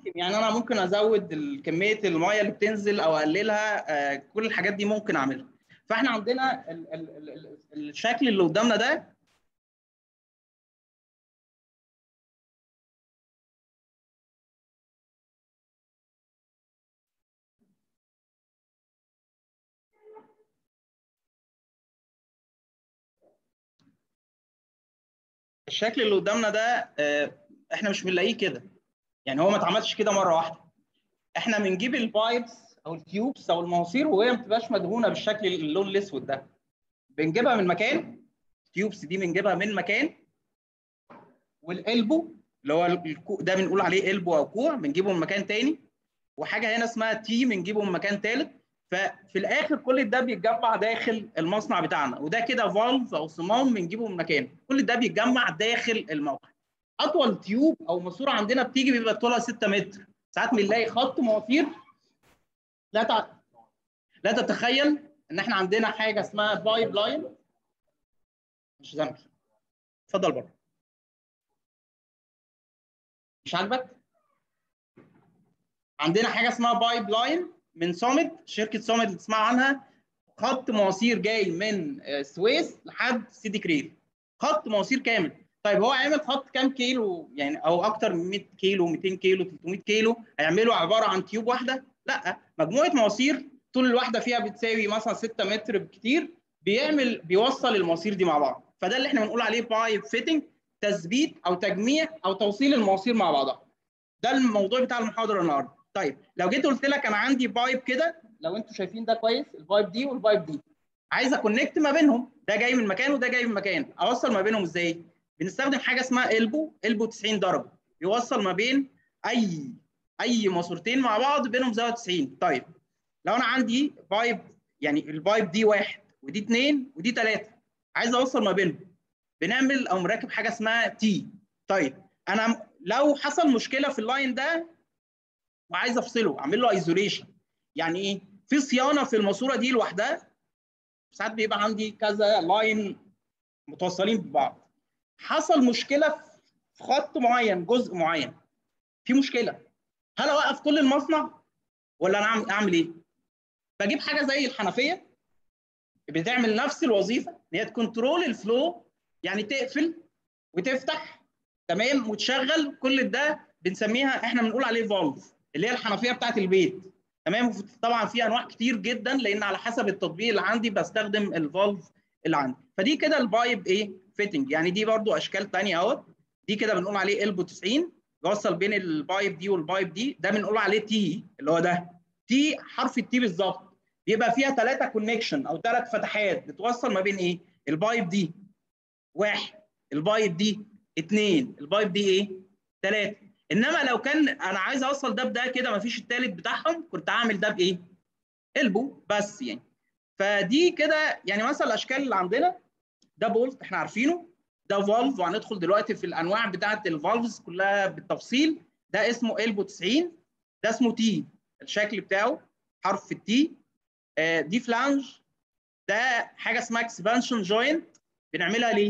اتحكم يعني انا ممكن ازود ال- كميه الميه اللي بتنزل او اقللها آه، كل الحاجات دي ممكن اعملها فاحنا عندنا ال ال ال ال الشكل اللي قدامنا ده الشكل اللي قدامنا ده آه، احنا مش بنلاقيه كده يعني هو ما اتعملش كده مره واحده احنا بنجيب البايبس او التيوبس او المواسير وهي ما بتبقاش مدهونه بالشكل اللون الاسود ده بنجيبها من مكان التيوبس دي بنجيبها من مكان والقلبو اللي هو الكو- ده بنقول عليه قلبو او كوع بنجيبه من مكان تاني وحاجه هنا اسمها تي بنجيبه من مكان ثالث ففي الاخر كل ده بيتجمع داخل المصنع بتاعنا وده كده فالف او صمام بنجيبه من مكان كل ده بيتجمع داخل الموقع اطول تيوب او ماسوره عندنا بتيجي بيبقى طولها 6 متر ساعات بنلاقي خط مواسير لا تع... لا تتخيل ان احنا عندنا حاجه اسمها بايب لاين مش زمل اتفضل بره مش عاجبك عندنا حاجه اسمها بايب لاين من صامد شركه صامد اللي تسمع عنها خط مواسير جاي من آه، السويس لحد سيدي كرير خط مواسير كامل طيب هو عامل خط كام كيلو يعني او اكتر من 100 كيلو 200 كيلو 300 كيلو هيعملوا عباره عن تيوب واحده لا مجموعه مواسير طول الواحده فيها بتساوي مثلا 6 متر بكتير بيعمل بيوصل المواسير دي مع بعض فده اللي احنا بنقول عليه بايب فيتنج تثبيت او تجميع او توصيل المواسير مع بعضها ده الموضوع بتاع المحاضره النهارده طيب لو جيت قلت لك انا عندي بايب كده لو انتوا شايفين ده كويس البايب دي والبايب دي عايز اكونكت ما بينهم ده جاي من مكان وده جاي من مكان اوصل ما بينهم ازاي بنستخدم حاجه اسمها البو البو 90 درجه يوصل ما بين اي اي ماسورتين مع بعض بينهم زاويه 90 طيب لو انا عندي بايب يعني البايب دي واحد ودي اثنين ودي ثلاثه عايز اوصل ما بينهم بنعمل او مركب حاجه اسمها تي طيب انا لو حصل مشكله في اللاين ده وعايز افصله اعمل له ايزوليشن يعني ايه في صيانه في الماسوره دي لوحدها ساعات بيبقى عندي كذا لاين متوصلين ببعض حصل مشكله في خط معين جزء معين في مشكله هل اوقف كل المصنع ولا انا اعمل اعمل ايه بجيب حاجه زي الحنفيه بتعمل نفس الوظيفه ان هي تكنترول الفلو يعني تقفل وتفتح تمام وتشغل كل ده بنسميها احنا بنقول عليه فالف اللي هي الحنفيه بتاعت البيت تمام طبعا في انواع كتير جدا لان على حسب التطبيق اللي عندي بستخدم الفالف اللي عندي فدي كده البايب ايه فيتنج يعني دي برضو اشكال ثانيه اهوت دي كده بنقول عليه البو 90 بوصل بين البايب دي والبايب دي ده بنقول عليه تي اللي هو ده تي حرف التي بالظبط بيبقى فيها ثلاثه كونكشن او ثلاث فتحات بتوصل ما بين ايه البايب دي واحد البايب دي اثنين البايب دي ايه ثلاثه انما لو كان انا عايز اوصل ده بده كده ما فيش الثالث بتاعهم كنت هعمل ده بايه البو بس يعني فدي كده يعني مثلا الاشكال اللي عندنا ده بولت احنا عارفينه ده فالف وهندخل دلوقتي في الانواع بتاعه الفالفز كلها بالتفصيل ده اسمه البو 90 ده اسمه تي الشكل بتاعه حرف التي آه دي فلانج ده حاجه اسمها اكسبانشن جوينت بنعملها ليه؟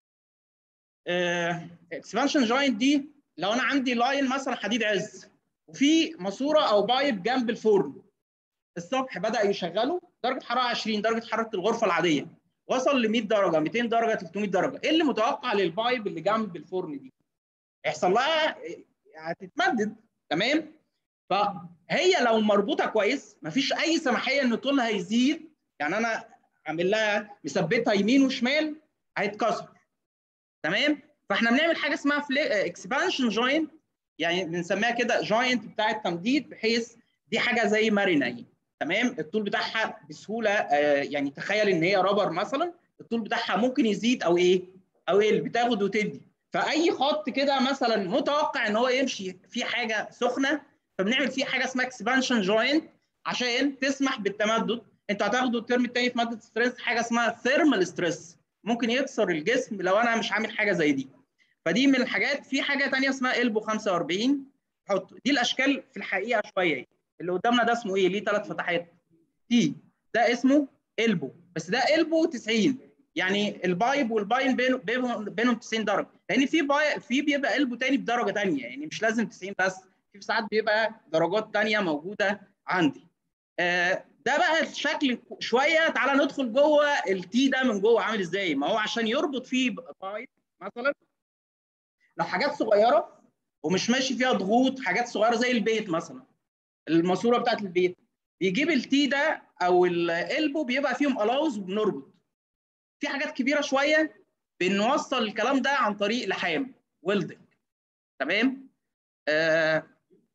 اكسبانشن جوينت دي لو انا عندي لاين مثلا حديد عز وفي ماسوره او بايب جنب الفرن الصبح بدا يشغله درجه حراره 20 درجه حراره الغرفه العاديه وصل ل 100 درجه 200 درجه 300 درجه ايه اللي متوقع للبايب اللي جنب الفرن دي يحصل لها هتتمدد تمام فهي لو مربوطه كويس مفيش اي سماحيه ان طولها يزيد يعني انا عامل لها مثبتها يمين وشمال هيتكسر تمام فاحنا بنعمل حاجه اسمها اكسبانشن جوينت يعني بنسميها كده جوينت بتاع التمديد بحيث دي حاجه زي مرنه تمام الطول بتاعها بسهوله آه يعني تخيل ان هي رابر مثلا الطول بتاعها ممكن يزيد او ايه او ايه بتاخد وتدي فاي خط كده مثلا متوقع ان هو يمشي في حاجه سخنه فبنعمل فيه حاجه اسمها اكسبانشن جوينت عشان تسمح بالتمدد انتوا هتاخدوا الترم الثاني في ماده ستريس حاجه اسمها ثيرمال ستريس ممكن يكسر الجسم لو انا مش عامل حاجه زي دي فدي من الحاجات في حاجه ثانيه اسمها البو 45 حط دي الاشكال في الحقيقه شويه اللي قدامنا ده اسمه ايه ليه ثلاث فتحات تي ده اسمه البو بس ده البو 90 يعني البايب والباين بينهم بينهم 90 درجه لان في باي في بيبقى البو تاني بدرجه ثانيه يعني مش لازم 90 بس في ساعات بيبقى درجات ثانيه موجوده عندي آه ده بقى الشكل شويه تعالى ندخل جوه التي ده من جوه عامل ازاي ما هو عشان يربط فيه بايب مثلا لو حاجات صغيره ومش ماشي فيها ضغوط حاجات صغيره زي البيت مثلا الماسوره بتاعت البيت بيجيب التي ده او الالبو بيبقى فيهم الاوز وبنربط في حاجات كبيره شويه بنوصل الكلام ده عن طريق لحام ويلدنج تمام آه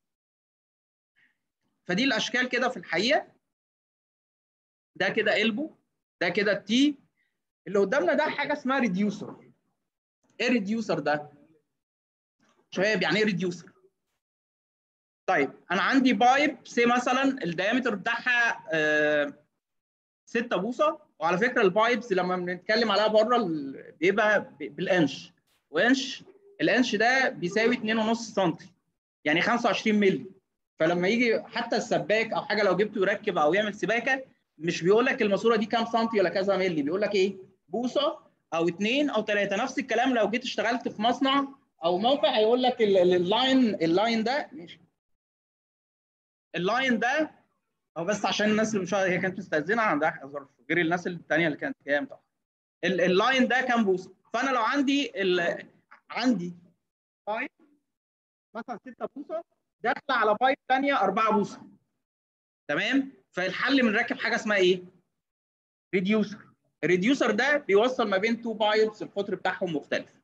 فدي الاشكال كده في الحقيقه ده كده البو ده كده التي اللي قدامنا ده حاجه اسمها ريديوسر ايه ريديوسر ده شباب يعني ايه ريديوسر طيب انا عندي بايب سي مثلا الدايمتر بتاعها آه 6 بوصه وعلى فكره البايبس لما بنتكلم عليها بره بيبقى بالانش وانش الانش ده بيساوي 2.5 سم يعني 25 مللي فلما يجي حتى السباك او حاجه لو جبته يركب او يعمل سباكه مش بيقول لك الماسوره دي كام سنتي ولا كذا مللي بيقول لك ايه بوصه او اثنين او ثلاثه نفس الكلام لو جيت اشتغلت في مصنع او موقع هيقول لك اللاين اللاين ده ماشي اللاين ده هو بس عشان الناس اللي مش هي كانت مستاذنه عندها ظرف غير الناس الثانيه اللي كانت جايه طبعا اللاين ده كام بوصه فانا لو عندي ال... عندي بايب مثلا 6 بوصه داخله على بايب ثانيه 4 بوصه تمام فالحل بنركب حاجه اسمها ايه ريديوسر الريديوسر ده بيوصل ما بين تو بايبس القطر بتاعهم مختلف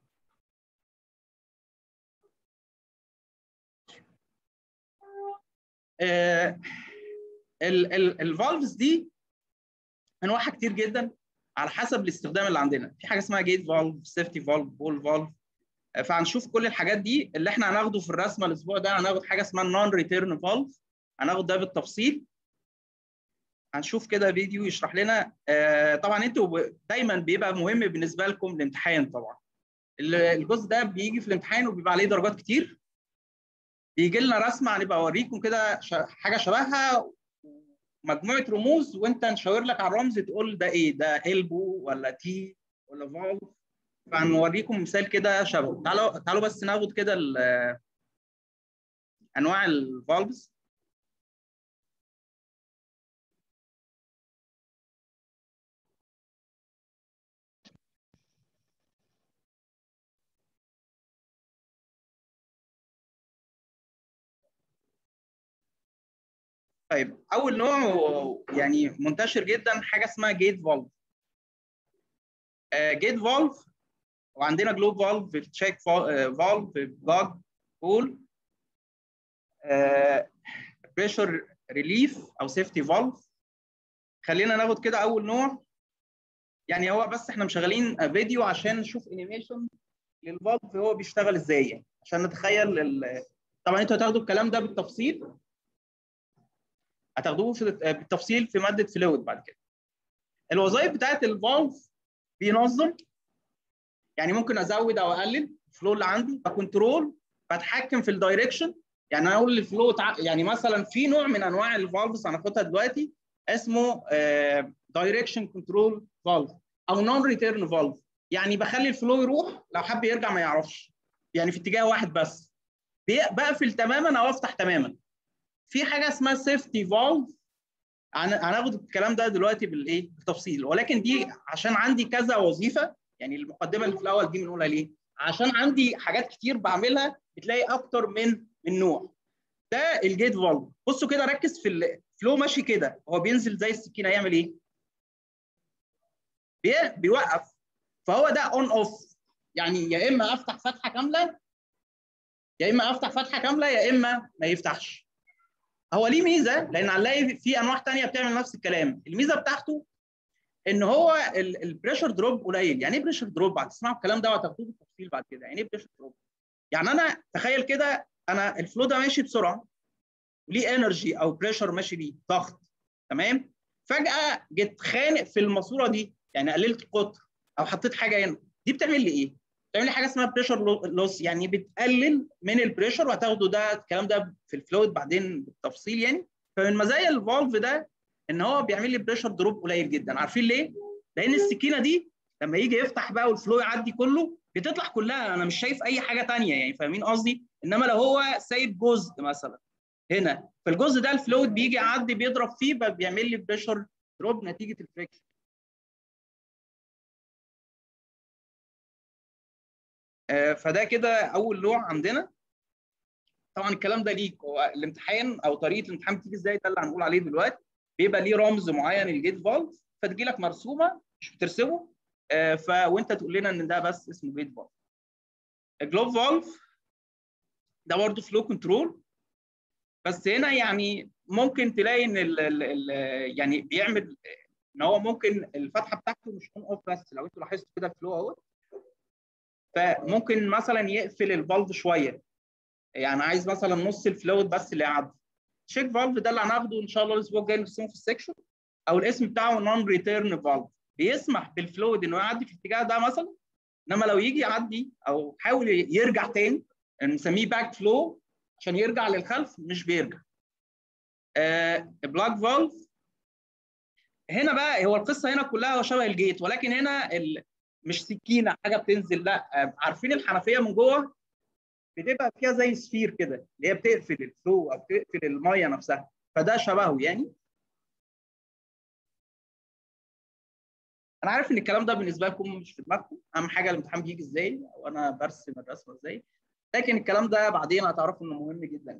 آه الفالفز دي انواعها كتير جدا على حسب الاستخدام اللي عندنا في حاجه اسمها جيت فالف سيفتي فالف بول فالف فهنشوف كل الحاجات دي اللي احنا هناخده في الرسمه الاسبوع ده هناخد حاجه اسمها النون ريتيرن فالف هناخد ده بالتفصيل هنشوف كده فيديو يشرح لنا آه طبعا انتوا دايما بيبقى مهم بالنسبه لكم الامتحان طبعا الجزء ده بيجي في الامتحان وبيبقى عليه درجات كتير بيجي لنا رسمه هنبقى اوريكم كده حاجه شبهها مجموعه رموز وانت نشاور لك على الرمز تقول ده ايه ده البو ولا تي ولا فالف فهنوريكم مثال كده شبهه تعالوا تعالوا بس ناخد كده انواع الفالفز طيب اول نوع يعني منتشر جدا حاجه اسمها جيت فالف جيت فالف وعندنا جلوب فالف تشيك فالف بلاج بول بريشر ريليف او سيفتي فالف خلينا ناخد كده اول نوع يعني هو بس احنا مشغلين فيديو عشان نشوف انيميشن للفالف هو بيشتغل ازاي يعني عشان نتخيل ال... طبعا انتوا هتاخدوا الكلام ده بالتفصيل هتاخدوه في بالتفصيل في ماده فلويد بعد كده الوظائف بتاعت الفالف بينظم يعني ممكن ازود او اقلل الفلو اللي عندي بكنترول بتحكم في الدايركشن يعني انا اقول الفلو تع... يعني مثلا في نوع من انواع الفالفز هناخدها دلوقتي اسمه دايركشن كنترول فالف او نون ريتيرن فالف يعني بخلي الفلو يروح لو حب يرجع ما يعرفش يعني في اتجاه واحد بس بقفل تماما او افتح تماما في حاجه اسمها سيفتي فالف هناخد الكلام ده دلوقتي بالايه بالتفصيل ولكن دي عشان عندي كذا وظيفه يعني المقدمه اللي في الاول دي بنقولها ليه عشان عندي حاجات كتير بعملها بتلاقي اكتر من من نوع ده الجيت فالف بصوا كده ركز في الفلو ماشي كده هو بينزل زي السكينه يعمل ايه بي... بيوقف فهو ده اون اوف يعني يا اما افتح فتحه كامله يا اما افتح فتحه كامله يا اما ما يفتحش هو ليه ميزه لان هنلاقي في انواع ثانيه بتعمل نفس الكلام الميزه بتاعته ان هو البريشر دروب قليل يعني ايه بريشر دروب هتسمعوا الكلام ده وهتاخدوه بالتفصيل بعد كده يعني ايه بريشر دروب يعني انا تخيل كده انا الفلو ده ماشي بسرعه وليه انرجي او بريشر ماشي بيه ضغط تمام فجاه جيت خانق في الماسوره دي يعني قللت قطر او حطيت حاجه هنا دي بتعمل لي ايه بتعمل لي حاجه اسمها بريشر لوس يعني بتقلل من البريشر وهتاخدوا ده الكلام ده في الفلويد بعدين بالتفصيل يعني فمن مزايا الفالف ده ان هو بيعمل لي بريشر دروب قليل جدا عارفين ليه؟ لان السكينه دي لما يجي يفتح بقى والفلو يعدي كله بتطلع كلها انا مش شايف اي حاجه ثانيه يعني فاهمين قصدي انما لو هو سايب جزء مثلا هنا فالجزء ده الفلويد بيجي يعدي بيضرب فيه بيعمل لي بريشر دروب نتيجه الفريكشن آه فده كده اول نوع عندنا طبعا الكلام ده ليك هو الامتحان او طريقه الامتحان بتيجي ازاي ده اللي هنقول عليه دلوقتي بيبقى ليه رمز معين الجيت فالف فتجي لك مرسومه مش بترسمه آه ف وانت تقول لنا ان ده بس اسمه جيت فالف الجلوف فالف ده برضه فلو كنترول بس هنا يعني ممكن تلاقي ان ال ال ال يعني بيعمل ان هو ممكن الفتحه بتاعته مش اون اوف بس لو انتوا لاحظتوا كده الفلو اهوت فممكن مثلا يقفل الفالف شويه يعني عايز مثلا نص الفلويد بس اللي يعدي تشيك فالف ده اللي هناخده ان شاء الله الاسبوع الجاي نرسمه في السكشن او الاسم بتاعه نون ريتيرن فالف بيسمح بالفلويد انه يعدي في الاتجاه ده مثلا انما لو يجي يعدي او حاول يرجع تاني نسميه باك فلو عشان يرجع للخلف مش بيرجع بلاك فالف هنا بقى هو القصه هنا كلها شبه الجيت ولكن هنا ال... مش سكينه حاجه بتنزل لا عارفين الحنفيه من جوه بتبقى فيها زي سفير كده اللي هي بتقفل الفلو او بتقفل الميه نفسها فده شبهه يعني انا عارف ان الكلام ده بالنسبه لكم مش في دماغكم اهم حاجه الامتحان بيجي ازاي او انا برسم الرسمه ازاي لكن الكلام ده بعدين هتعرفوا انه مهم جدا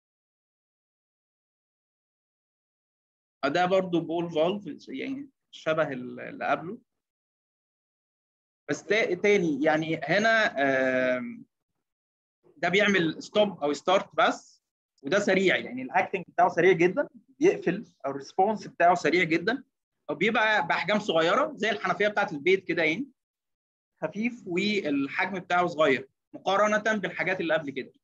ده برضو بول فالف يعني شبه اللي قبله بس تاني يعني هنا ده بيعمل ستوب او ستارت بس وده سريع يعني الاكتنج بتاعه سريع جدا بيقفل او الريسبونس بتاعه سريع جدا وبيبقى باحجام صغيره زي الحنفيه بتاعت البيت كده يعني خفيف والحجم بتاعه صغير مقارنه بالحاجات اللي قبل كده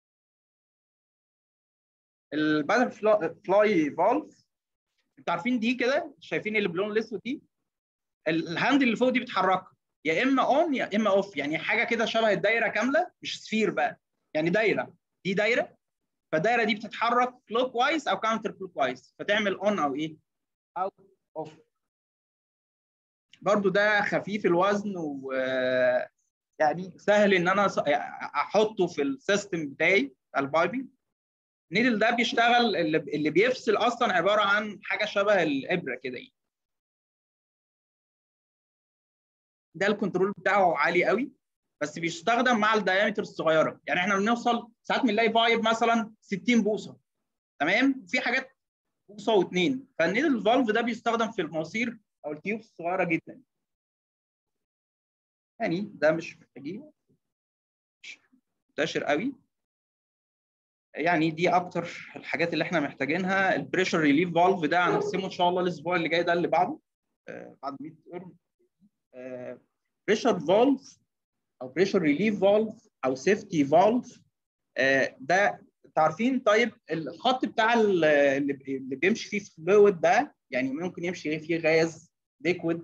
الباتر فلاي فالف انتوا عارفين دي كده شايفين اللي باللون الاسود دي الهاند اللي فوق دي بتحركها يا اما اون يا اما اوف يعني حاجه كده شبه الدايره كامله مش سفير بقى يعني دايره دي دايره فالدايره دي بتتحرك كلوك وايز او كاونتر كلوك وايز فتعمل اون او ايه او اوف برضو ده خفيف الوزن و يعني سهل ان انا احطه في السيستم بتاعي البايبنج النيدل ده بيشتغل اللي بيفصل اصلا عباره عن حاجه شبه الابره كده يعني ده الكنترول بتاعه عالي قوي بس بيستخدم مع الدايمتر الصغيره يعني احنا بنوصل ساعات بنلاقي فايب مثلا 60 بوصه تمام في حاجات بوصه واثنين فالنيدل فالف ده بيستخدم في المواسير او التيوب الصغيره جدا يعني ده مش محتاجينه مش منتشر قوي يعني دي اكتر الحاجات اللي احنا محتاجينها البريشر ريليف فالف ده هنرسمه ان شاء الله الاسبوع اللي جاي ده اللي بعده آه بعد 100 ترم بريشر فالف او بريشر ريليف فالف او سيفتي فالف ده عارفين طيب الخط بتاع اللي بيمشي فيه فلويد ده يعني ممكن يمشي فيه غاز ليكويد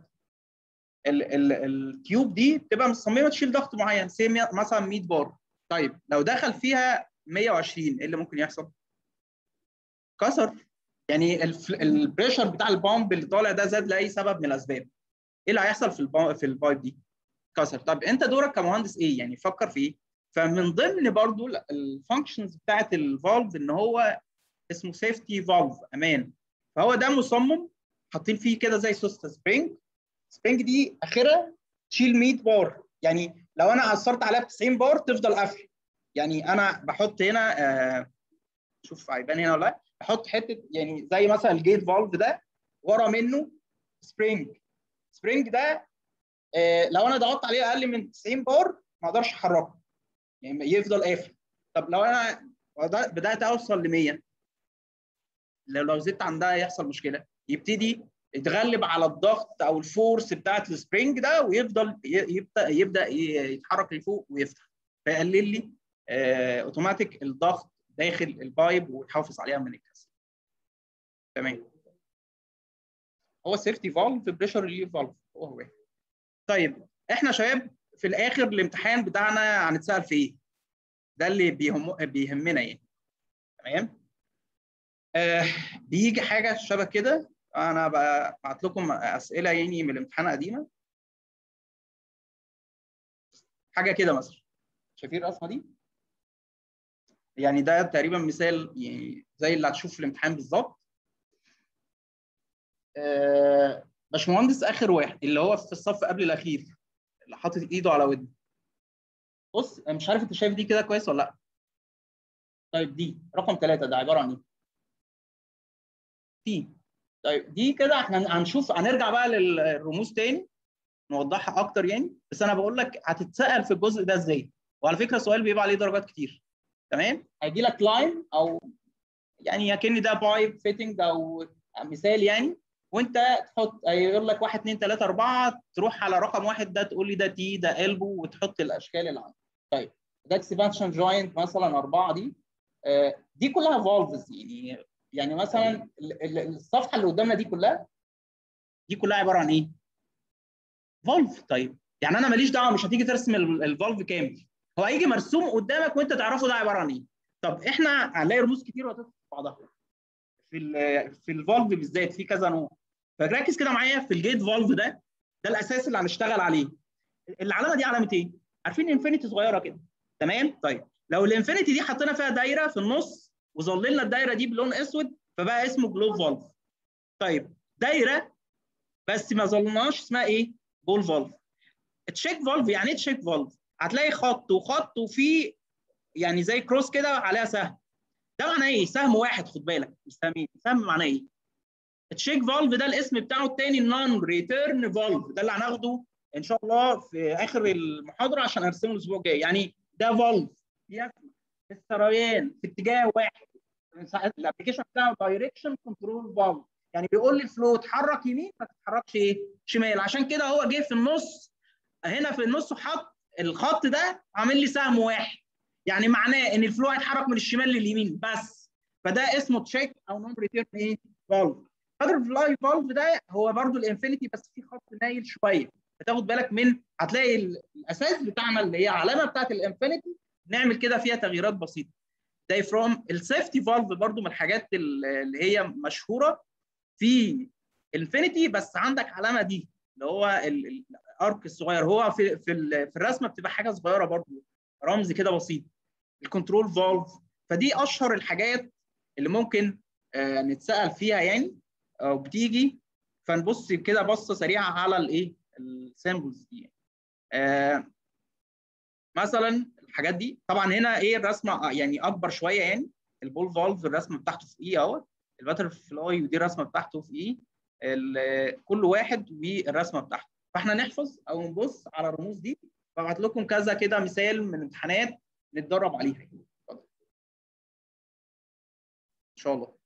التيوب دي بتبقى مصممه تشيل ضغط معين سي مثلا 100 بار طيب لو دخل فيها 120 ايه اللي ممكن يحصل؟ كسر يعني البريشر بتاع البامب اللي طالع ده زاد لاي سبب من الاسباب ايه اللي هيحصل في البامب في البايب دي؟ كسر طب انت دورك كمهندس ايه؟ يعني فكر في ايه؟ فمن ضمن برضو الفانكشنز بتاعت الفالف ان هو اسمه سيفتي فالف امان فهو ده مصمم حاطين فيه كده زي سوسته سبرينج سبرينج دي اخرها تشيل 100 بار يعني لو انا عصرت عليها ب 90 بار تفضل قافله يعني انا بحط هنا آه شوف هيبان هنا ولا لا بحط حته يعني زي مثلا الجيت فالف ده ورا منه سبرينج سبرينج ده آه لو انا ضغطت عليه اقل من 90 بار ما اقدرش احركه يعني يفضل قافل طب لو انا بدات اوصل ل 100 لو لو زدت عن ده يحصل مشكله يبتدي يتغلب على الضغط او الفورس بتاعت السبرينج ده ويفضل يبدا يبدا يتحرك لفوق ويفتح فيقلل لي آه اوتوماتيك الضغط داخل البايب ويحافظ عليها من الكسر تمام هو سيفتي فالف بريشر ريليف فالف هو هو طيب احنا شباب في الاخر الامتحان بتاعنا هنتسال في ايه ده اللي بيهم بيهمنا يعني تمام آه بيجي حاجه شبه كده انا بعت لكم اسئله يعني من الامتحان قديمه حاجه كده مثلا شايفين الرسمه دي يعني ده تقريبا مثال يعني زي اللي هتشوف في الامتحان بالظبط آه، باشمهندس اخر واحد اللي هو في الصف قبل الاخير اللي حاطط ايده على ودنه بص أنا مش عارف انت شايف دي كده كويس ولا لا طيب دي رقم ثلاثة ده عباره عن ايه؟ تي طيب دي كده احنا هنشوف هنرجع بقى للرموز تاني نوضحها اكتر يعني بس انا بقول لك هتتسال في الجزء ده ازاي وعلى فكره السؤال بيبقى عليه درجات كتير تمام هيجي لك لاين او يعني اكن ده بايب فيتنج او مثال يعني وانت تحط يقول لك 1 2 3 4 تروح على رقم واحد ده تقول لي ده تي ده البو وتحط الاشكال اللي عندك طيب ده اكسبانشن جوينت مثلا اربعه دي آه، دي كلها فولفز يعني يعني مثلا ال- ال- الصفحه اللي قدامنا دي كلها دي كلها عباره عن ايه؟ فولف طيب يعني انا ماليش دعوه مش هتيجي ترسم ال- الفولف كامل هو هيجي مرسوم قدامك وانت تعرفه ده عباره عن ايه طب احنا هنلاقي رموز كتير وهتدخل في بعضها في ال في الفولف بالذات في كذا نوع فركز كده معايا في الجيت فولف ده ده الاساس اللي هنشتغل عليه العلامه دي علامه ايه عارفين انفينيتي صغيره كده تمام طيب لو الانفينيتي دي حطينا فيها دايره في النص وظللنا الدايره دي بلون اسود فبقى اسمه جلوب فولف طيب دايره بس ما ظللناش اسمها ايه بول فولف تشيك فولف يعني ايه تشيك فولف هتلاقي خط وخط وفي يعني زي كروس كده عليها سهم ده معناه ايه سهم واحد خد بالك مش سهمين سهم معناه ايه التشيك فالف ده الاسم بتاعه الثاني نون ريتيرن فالف ده اللي هناخده ان شاء الله في اخر المحاضره عشان ارسمه الاسبوع الجاي يعني ده فالف يسمح في السريان في اتجاه واحد الابلكيشن بتاعه دايركشن كنترول فالف يعني بيقول لي الفلو اتحرك يمين ما تتحركش ايه شمال عشان كده هو جه في النص هنا في النص وحط الخط ده عامل لي سهم واحد يعني معناه ان الفلو هيتحرك من الشمال لليمين بس فده اسمه تشيك او نون ريتيرن ايه فالف باتر فلاي فالف ده هو برضو الانفينيتي بس في خط نايل شويه فتاخد بالك من هتلاقي الاساس بتاعنا اللي هي علامه بتاعت الانفينيتي نعمل كده فيها تغييرات بسيطه زي فروم السيفتي فالف برضو من الحاجات اللي هي مشهوره في انفينيتي بس عندك علامه دي اللي هو الارك الصغير هو في في, في الرسمه بتبقى حاجه صغيره برضو رمز كده بسيط الكنترول فالف فدي اشهر الحاجات اللي ممكن آه نتسال فيها يعني او بتيجي فنبص كده بصه سريعه على الايه السيمبلز دي آه مثلا الحاجات دي طبعا هنا ايه الرسمه يعني اكبر شويه يعني البول فالف الرسمه بتاعته في ايه اهوت الباتر فلاي ودي الرسمه بتاعته في ايه كل واحد والرسمه بتاعته فاحنا نحفظ او نبص على الرموز دي ببعت لكم كذا كده مثال من امتحانات نتدرب عليها ان شاء الله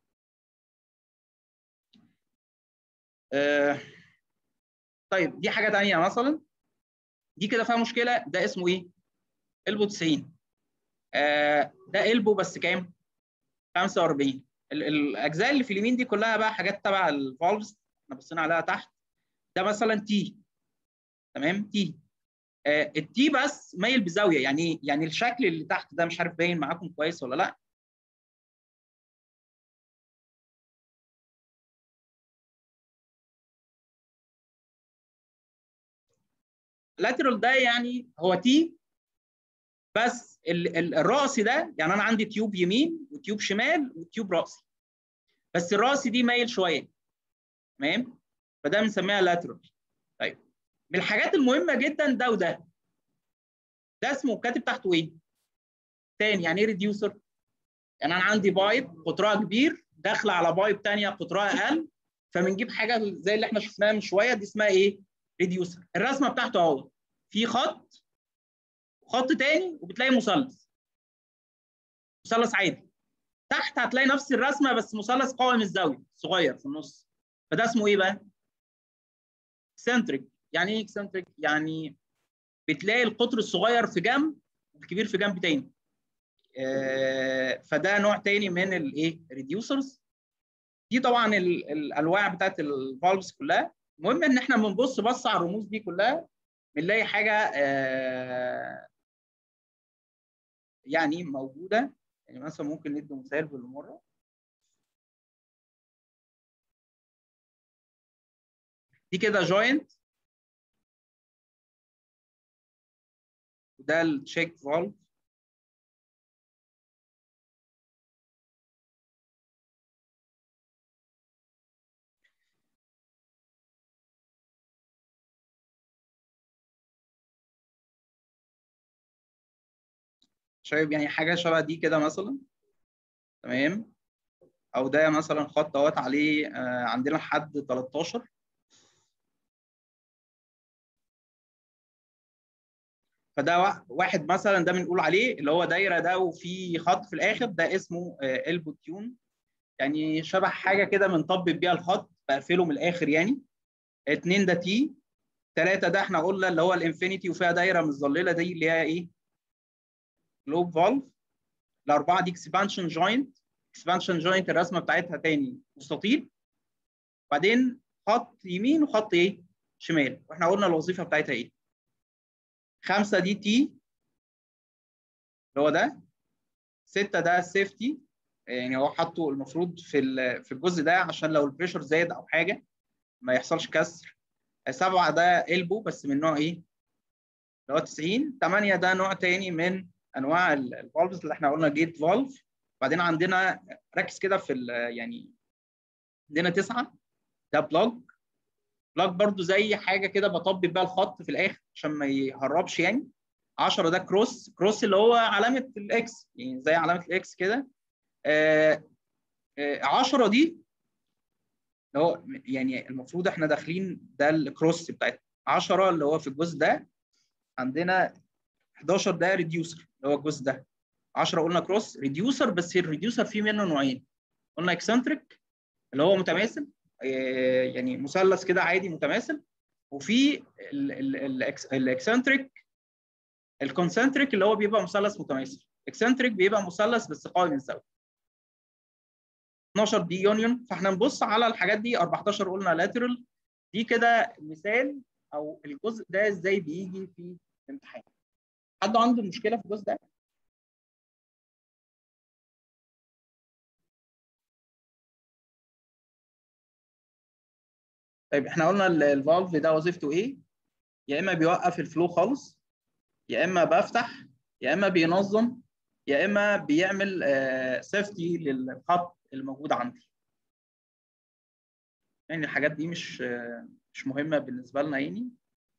آه طيب دي حاجه ثانيه مثلا دي كده فيها مشكله ده اسمه ايه البو 90 آه ده البو بس كام 45 الاجزاء اللي في اليمين دي كلها بقى حاجات تبع الفالفز احنا بصينا عليها تحت ده مثلا تي تمام تي آه التي بس مايل بزاويه يعني ايه يعني الشكل اللي تحت ده مش عارف باين معاكم كويس ولا لا لاترال ده يعني هو تي بس ال ال الرأسي ده يعني انا عندي تيوب يمين وتيوب شمال وتيوب رأسي بس الرأسي دي مايل شويه تمام فده بنسميها لاترال طيب من الحاجات المهمه جدا ده وده ده اسمه كاتب تحته ايه؟ تاني يعني ايه ريديوسر؟ يعني انا عندي بايب قطرها كبير داخله على بايب ثانيه قطرها اقل فبنجيب حاجه زي اللي احنا شفناها من شويه دي اسمها ايه؟ ريديوسر الرسمه بتاعته اهو في خط خط تاني وبتلاقي مثلث مثلث عادي تحت هتلاقي نفس الرسمه بس مثلث قائم الزاويه صغير في النص فده اسمه ايه بقى؟ اكسنتريك يعني ايه اكسنتريك؟ يعني بتلاقي القطر الصغير في جنب والكبير في جنب تاني آه فده نوع تاني من الايه؟ ريديوسرز دي طبعا الانواع بتاعت الفالفز كلها المهم ان احنا بنبص بص على الرموز دي كلها بنلاقي حاجه آه يعني موجوده يعني مثلا ممكن ندي مثال بالمره دي كده جوينت ده التشيك فالف شايف يعني حاجه شبه دي كده مثلا تمام او ده مثلا خط اهوت عليه آه عندنا لحد 13 فده واحد مثلا ده بنقول عليه اللي هو دايره ده وفي خط في الاخر ده اسمه البو تيون يعني شبه حاجه كده بنطبق بيها الخط بقفله من الاخر يعني اتنين ده تي ثلاثه ده احنا قلنا اللي هو الانفينيتي وفيها دايره مظلله دي اللي هي ايه؟ لوب فالف الاربعه دي اكسبانشن جوينت اكسبانشن جوينت الرسمه بتاعتها تاني مستطيل وبعدين خط يمين وخط ايه؟ شمال واحنا قلنا الوظيفه بتاعتها ايه؟ خمسه دي تي اللي هو ده سته ده سيفتي يعني هو حاطه المفروض في في الجزء ده عشان لو البريشر زاد او حاجه ما يحصلش كسر سبعه ده البو بس من نوع ايه؟ اللي هو 90 8 ده نوع تاني من انواع الفالفز اللي احنا قلنا جيت فالف بعدين عندنا ركز كده في يعني عندنا تسعه ده بلاج بلاج برضو زي حاجه كده بطبق بيها الخط في الاخر عشان ما يهربش يعني 10 ده كروس كروس اللي هو علامه الاكس يعني زي علامه الاكس كده 10 دي اللي هو يعني المفروض احنا داخلين ده الكروس بتاعتنا 10 اللي هو في الجزء ده عندنا 11 ده ريديوسر اللي هو الجزء ده 10 قلنا كروس ريديوسر بس الريديوسر فيه منه نوعين قلنا اكسنتريك اللي هو متماثل يعني مثلث كده عادي متماثل وفي الاكسنتريك الكونسنتريك اللي هو بيبقى مثلث متماثل اكسنتريك بيبقى مثلث بس قائم من سوا 12 دي يونيون فاحنا نبص على الحاجات دي 14 قلنا لاترال دي كده مثال او الجزء ده ازاي بيجي في الامتحان حد عنده مشكله في الجزء ده طيب احنا قلنا الفالف ده وظيفته ايه يا اما بيوقف الفلو خالص يا اما بفتح يا اما بينظم يا اما بيعمل سيفتي للخط اللي موجود عندي يعني الحاجات دي مش مش مهمه بالنسبه لنا يعني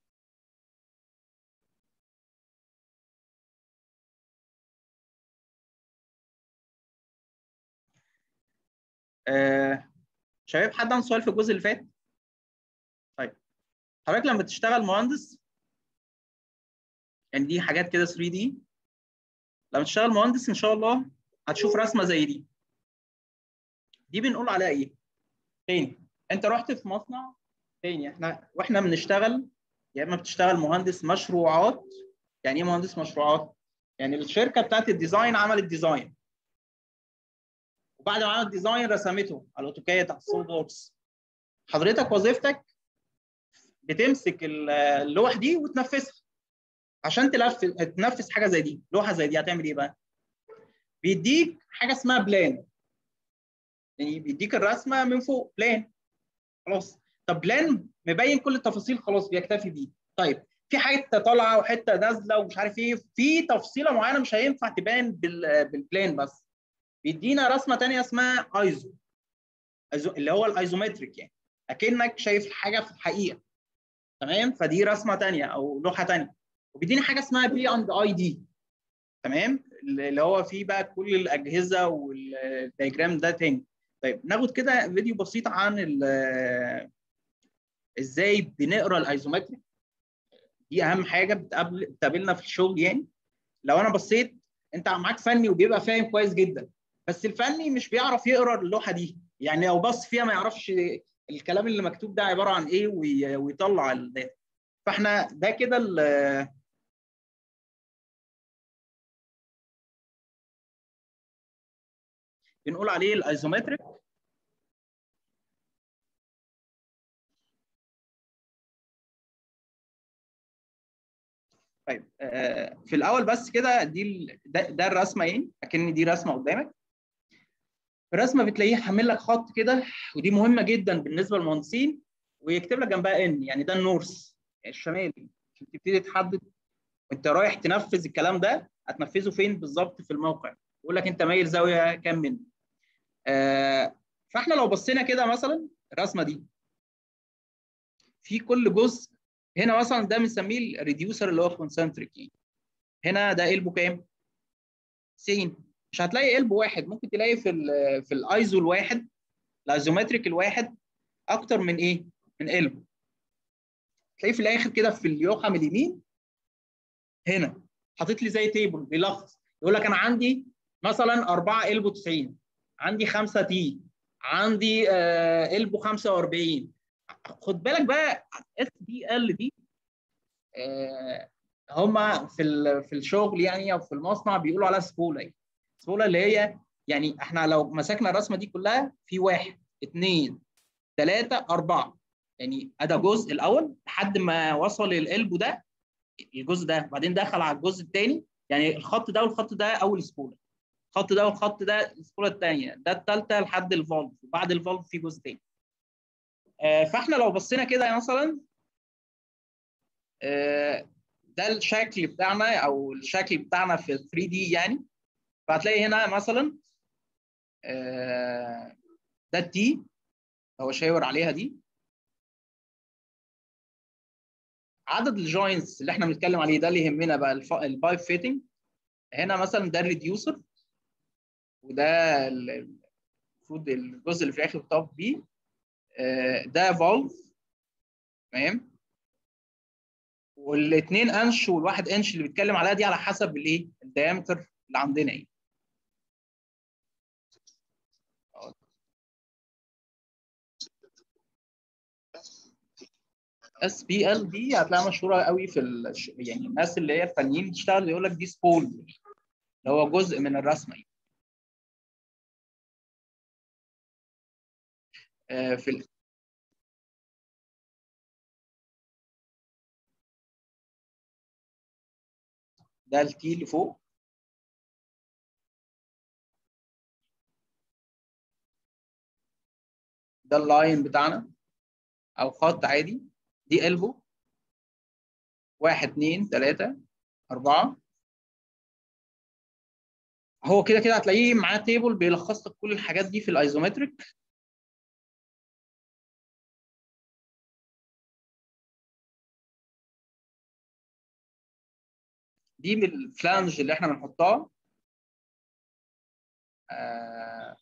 آه شباب حد عنده سؤال في الجزء اللي فات؟ طيب حضرتك لما تشتغل مهندس يعني دي حاجات كده 3 دي لما تشتغل مهندس ان شاء الله هتشوف رسمه زي دي دي بنقول عليها ايه؟ تاني انت رحت في مصنع تاني احنا واحنا بنشتغل يا اما بتشتغل مهندس مشروعات يعني ايه مهندس مشروعات؟ يعني الشركه بتاعت الديزاين عملت ديزاين وبعد ما عملت ديزاين رسمته على الاوتوكاد على السولد ووركس حضرتك وظيفتك بتمسك اللوح دي وتنفذها عشان تنفذ تنفذ حاجه زي دي لوحه زي دي هتعمل ايه بقى؟ بيديك حاجه اسمها بلان يعني بيديك الرسمه من فوق بلان خلاص طب بلان مبين كل التفاصيل خلاص بيكتفي بيه طيب في حته طالعه وحته نازله ومش عارف ايه في تفصيله معينه مش هينفع تبان بالبلان بس بيدينا رسمه ثانيه اسمها ايزو اللي هو الايزومتريك يعني اكنك شايف الحاجه في الحقيقه تمام فدي رسمه ثانيه او لوحه ثانيه وبيديني حاجه اسمها بي اند اي دي تمام اللي هو فيه بقى كل الاجهزه والدياجرام ده تاني طيب ناخد كده فيديو بسيط عن ازاي بنقرا الايزومتريك دي اهم حاجه بتقابل بتقابلنا في الشغل يعني لو انا بصيت انت معاك فني وبيبقى فاهم كويس جدا بس الفني مش بيعرف يقرا اللوحه دي يعني لو بص فيها ما يعرفش الكلام اللي مكتوب ده عباره عن ايه ويطلع الداتا فاحنا ده كده بنقول عليه الايزومتريك طيب في الاول بس كده دي ده, ده الرسمه ايه اكن دي رسمه قدامك الرسمه بتلاقيه حامل لك خط كده ودي مهمه جدا بالنسبه للمهندسين ويكتب لك جنبها ان يعني ده النورث الشمالي عشان تبتدي تحدد وانت رايح تنفذ الكلام ده هتنفذه فين بالظبط في الموقع يقول لك انت مايل زاويه كام منه آه فاحنا لو بصينا كده مثلا الرسمه دي في كل جزء هنا مثلا ده بنسميه الريديوسر اللي هو كونسنتريك هنا ده قلبه كام 90 مش هتلاقي قلب واحد ممكن تلاقي في ال في الايزو الواحد الايزومتريك الواحد اكتر من ايه من قلبه تلاقيه في الاخر كده في اليوحم اليمين هنا حاطط لي زي تيبل بيلخص يقول لك انا عندي مثلا 4 قلبه 90 عندي 5 تي عندي آه قلبه 45 خد بالك بقى اس دي ال دي آه هم في في الشغل يعني او في المصنع بيقولوا عليها سبوله سبوله اللي هي يعني احنا لو مسكنا الرسمه دي كلها في واحد اثنين ثلاثه اربعه يعني ادى جزء الاول لحد ما وصل القلب ده الجزء ده بعدين دخل على الجزء الثاني يعني الخط ده والخط ده اول سبوله الخط ده والخط ده السبوله الثانيه ده الثالثه لحد الفالف وبعد الفالف في جزء ثاني آه فاحنا لو بصينا كده مثلا آه ده الشكل بتاعنا او الشكل بتاعنا في 3 دي يعني فهتلاقي هنا مثلا آه ده التي هو شاور عليها دي عدد الجوينتس اللي احنا بنتكلم عليه ده اللي يهمنا بقى البايب فيتنج هنا مثلا ده الريديوسر وده المفروض الجزء اللي في الاخر بتقف بيه ده فالف تمام والاثنين انش والواحد انش اللي بيتكلم عليها دي على حسب الايه الديامتر اللي عندنا ايه اس بي ال دي هتلاقيها مشهوره قوي في ال... يعني الناس اللي هي الفنيين بتشتغل يقول لك دي سبول اللي هو جزء من الرسمه يعني. آه في ال... ده التي اللي فوق ده اللاين بتاعنا او خط عادي دي قلبه واحد اتنين تلاتة أربعة هو كده كده هتلاقيه معاه تيبل بيلخص لك كل الحاجات دي في الايزومتريك دي من الفلانج اللي احنا بنحطها آه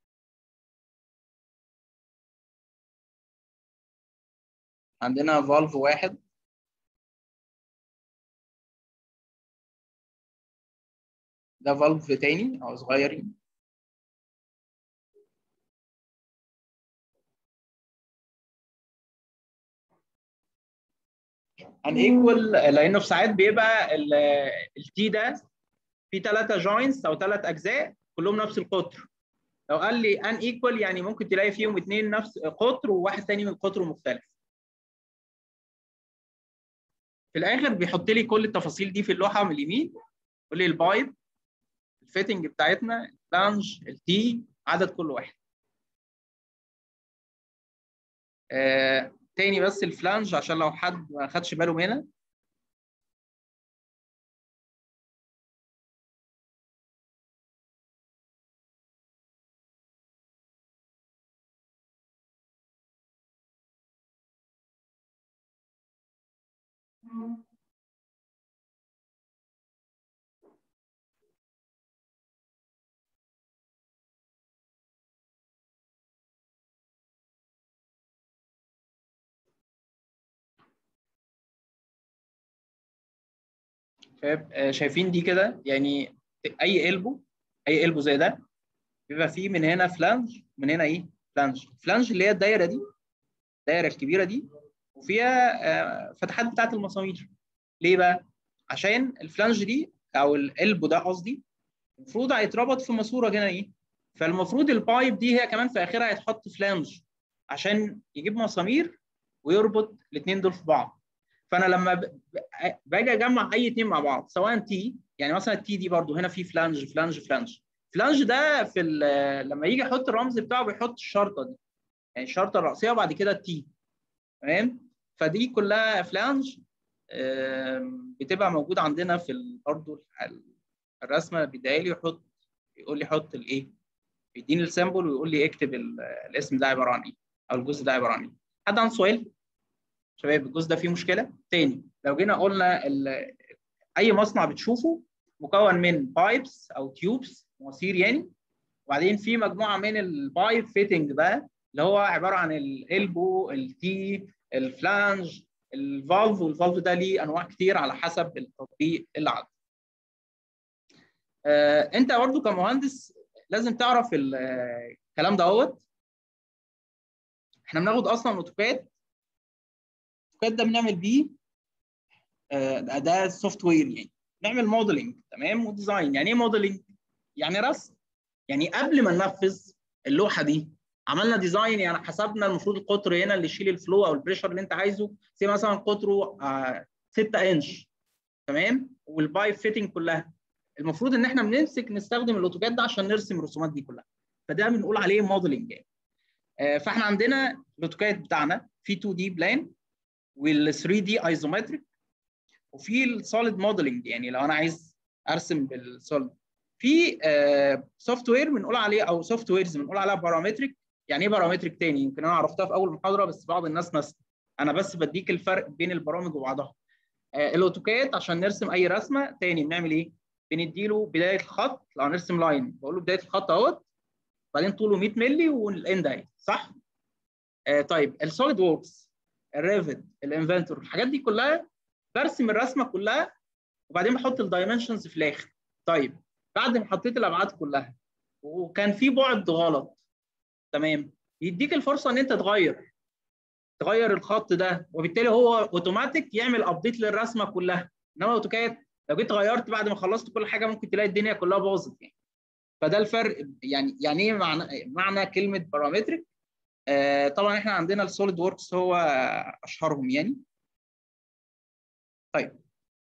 عندنا فالف واحد ده فالف تاني او صغيرين ان ايكوال لانه في ساعات بيبقى التي ده في ثلاثه جوينتس او ثلاث اجزاء كلهم نفس القطر لو قال لي ان ايكوال يعني ممكن تلاقي فيهم اثنين نفس قطر وواحد تاني من قطر مختلف في الاخر بيحط لي كل التفاصيل دي في اللوحه من اليمين يقول لي البايب الفيتنج بتاعتنا الفلانج التي عدد كل واحد آه تاني بس الفلانج عشان لو حد ما خدش باله منها شايف شايفين دي كده يعني اي قلبه اي قلبه زي ده بيبقى فيه من هنا فلانج من هنا ايه فلانج فلانج اللي هي الدايره دي الدايره الكبيره دي وفيها فتحات بتاعت المسامير ليه بقى عشان الفلانج دي او القلب ده قصدي المفروض هيتربط في ماسوره هنا ايه فالمفروض البايب دي هي كمان في اخرها هيتحط فلانج عشان يجيب مسامير ويربط الاثنين دول في بعض فانا لما باجي اجمع اي اثنين مع بعض سواء تي يعني مثلا التي دي برضو هنا في فلانج فلانج فلانج فلانج ده في لما يجي يحط الرمز بتاعه بيحط الشرطه دي يعني الشرطه الرئيسيه وبعد كده التي تمام فدي كلها فلانج بتبقى موجوده عندنا في برضه الرسمه بيديها لي يحط يقول لي حط الايه يديني السامبل ويقول لي اكتب الاسم ده عباره عن ايه او الجزء ده عباره عن ايه حد عنده سؤال شباب الجزء ده فيه مشكله تاني لو جينا قلنا اي مصنع بتشوفه مكون من بايبس او تيوبس مواسير يعني وبعدين في مجموعه من البايب فيتنج بقى اللي هو عباره عن الالبو التي الفلانج الفالف والفالف ده ليه انواع كتير على حسب التطبيق اللي عنده. آه انت برضو كمهندس لازم تعرف الكلام دوت احنا بناخد اصلا اوتوكاد الاوتوكاد ده بنعمل بيه آه ده سوفت وير يعني نعمل موديلنج تمام وديزاين يعني ايه موديلنج؟ يعني رسم يعني قبل ما ننفذ اللوحه دي عملنا ديزاين يعني حسبنا المفروض القطر هنا اللي يشيل الفلو او البريشر اللي انت عايزه زي مثلا قطره آه 6 انش تمام والبايب فيتنج كلها المفروض ان احنا بنمسك نستخدم الاوتوكاد ده عشان نرسم الرسومات دي كلها فده بنقول عليه موديلنج يعني آه فاحنا عندنا الاوتوكاد بتاعنا في 2 دي بلان وال 3 دي ايزومتريك وفي السوليد موديلنج يعني لو انا عايز ارسم بالسوليد في سوفت وير بنقول عليه او سوفت ويرز بنقول عليها بارامتريك يعني ايه بارامتريك تاني يمكن انا عرفتها في اول محاضره بس بعض الناس نست انا بس بديك الفرق بين البرامج وبعضها الاوتوكاد عشان نرسم اي رسمه تاني بنعمل ايه بنديله بدايه الخط لو هنرسم لاين بقول له بدايه الخط اهوت بعدين طوله 100 مللي والاند اهي صح آه طيب السوليد ووركس الريفت الانفنتور الحاجات دي كلها برسم الرسمه كلها وبعدين بحط الدايمنشنز في الاخر طيب بعد ما حطيت الابعاد كلها وكان في بعد غلط تمام يديك الفرصه ان انت تغير تغير الخط ده وبالتالي هو اوتوماتيك يعمل ابديت للرسمه كلها انما اوتوكاد لو جيت غيرت بعد ما خلصت كل حاجه ممكن تلاقي الدنيا كلها باظت يعني فده الفرق يعني يعني ايه معنى معنى كلمه بارامتريك آه طبعا احنا عندنا السوليد ووركس هو اشهرهم يعني طيب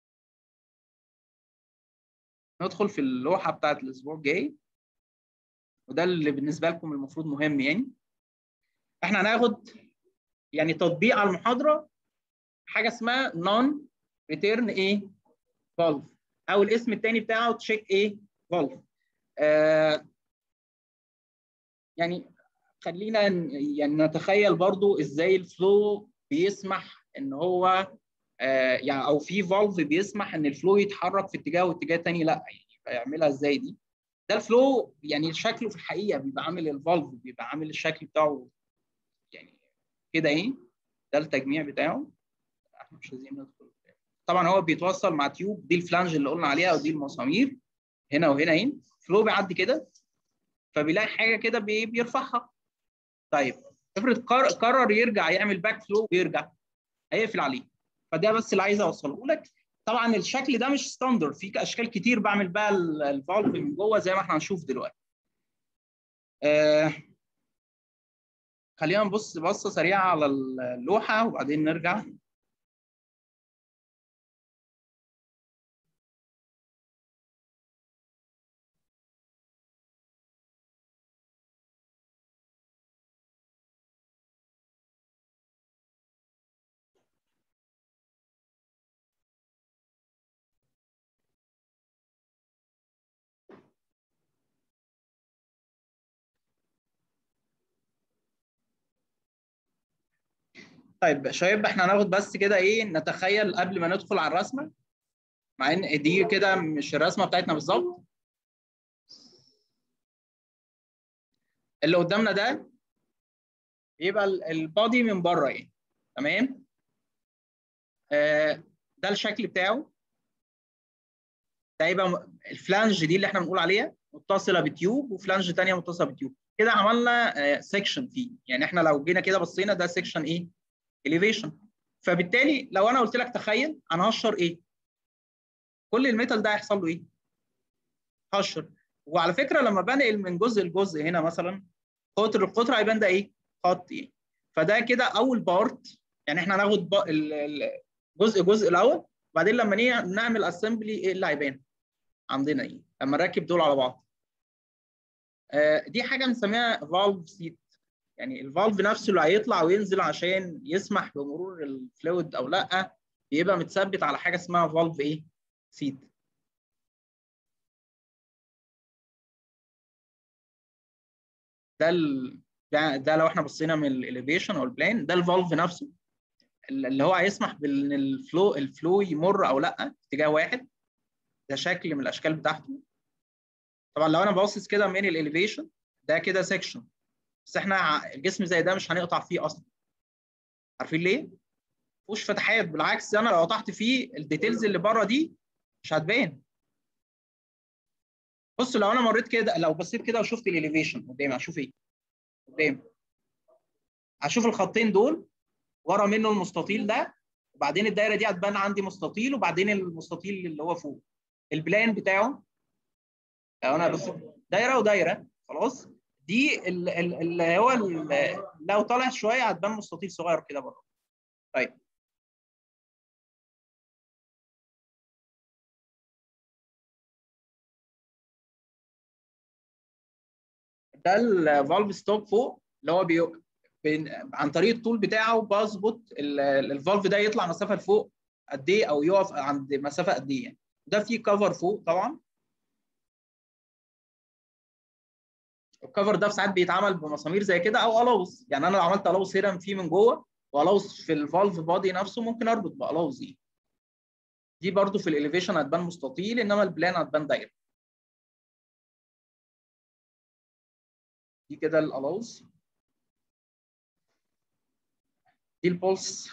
ندخل في اللوحه بتاعت الاسبوع الجاي وده اللي بالنسبه لكم المفروض مهم يعني احنا هناخد يعني تطبيق على المحاضره حاجه اسمها نون ريتيرن ايه فالف او الاسم الثاني بتاعه تشيك ايه فالف آه يعني خلينا يعني نتخيل برضو ازاي الفلو بيسمح ان هو آه يعني او في فالف بيسمح ان الفلو يتحرك في اتجاه واتجاه ثاني لا يعني فيعملها ازاي دي ده الفلو يعني شكله في الحقيقه بيبقى عامل الفالف بيبقى عامل الشكل بتاعه يعني كده ايه ده التجميع بتاعه احنا مش عايزين ندخل طبعا هو بيتوصل مع تيوب دي الفلانج اللي قلنا عليها ودي المسامير هنا وهنا اهي فلو بيعدي كده فبيلاقي حاجه كده بيرفعها طيب افرض قرر يرجع يعمل باك فلو ويرجع هيقفل عليه فده بس اللي عايز اوصله لك طبعا الشكل ده مش ستاندرد في اشكال كتير بعمل بقى الفالف من جوه زي ما احنا هنشوف دلوقتي آه خلينا نبص بصه سريعه على اللوحه وبعدين نرجع طيب شباب احنا هناخد بس كده ايه نتخيل قبل ما ندخل على الرسمه مع ان دي كده مش الرسمه بتاعتنا بالظبط اللي قدامنا ده يبقى البادي من بره يعني تمام آه ده الشكل بتاعه ده يبقى الفلانج دي اللي احنا بنقول عليها متصله بتيوب وفلانج ثانيه متصله بتيوب كده عملنا آه سيكشن فيه يعني احنا لو جينا كده بصينا ده سيكشن ايه elevation فبالتالي لو انا قلت لك تخيل انا هشر ايه كل الميتال ده هيحصل له ايه هشر وعلى فكره لما بنقل من جزء لجزء هنا مثلا قطر القطر هيبان ده ايه خط ايه فده كده اول بارت يعني احنا هناخد جزء جزء الاول وبعدين لما نيجي نعمل اسمبلي ايه اللي هيبان عندنا ايه لما نركب دول على بعض آه دي حاجه بنسميها فالف سيت يعني الفالف نفسه اللي هيطلع وينزل عشان يسمح بمرور الفلويد او لا بيبقى متثبت على حاجه اسمها فالف ايه سيت ده ال... ده, ده لو احنا بصينا من الاليفيشن او البلان ده الفالف نفسه اللي هو هيسمح بان الفلو الفلو يمر او لا في اتجاه واحد ده شكل من الاشكال بتاعته طبعا لو انا باصص كده من الاليفيشن ده كده سيكشن بس احنا الجسم زي ده مش هنقطع فيه اصلا عارفين ليه؟ مفيهوش فتحات بالعكس انا لو قطعت فيه الديتيلز اللي بره دي مش هتبان بص لو انا مريت كده لو بصيت كده وشفت الاليفيشن قدامي هشوف ايه؟ قدامي هشوف الخطين دول ورا منه المستطيل ده وبعدين الدايره دي هتبان عندي مستطيل وبعدين المستطيل اللي هو فوق البلان بتاعه لو انا بص دايره ودايره خلاص دي اللي هو لو طالع شويه هتبان مستطيل صغير كده بره طيب ده الفالف ستوب فوق اللي هو بي... عن طريق الطول بتاعه بظبط الفالف ده يطلع مسافه لفوق قد ايه او يقف عند مسافه قد ايه يعني ده فيه كفر فوق طبعا الكفر ده في ساعات بيتعمل بمسامير زي كده او الاوز يعني انا لو عملت الاوز هنا فيه من جوه والاوز في الفالف بادي نفسه ممكن اربط بالاوز دي دي برضو في الاليفيشن هتبان مستطيل انما البلان هتبان دايره دي كده الالاوز دي البولس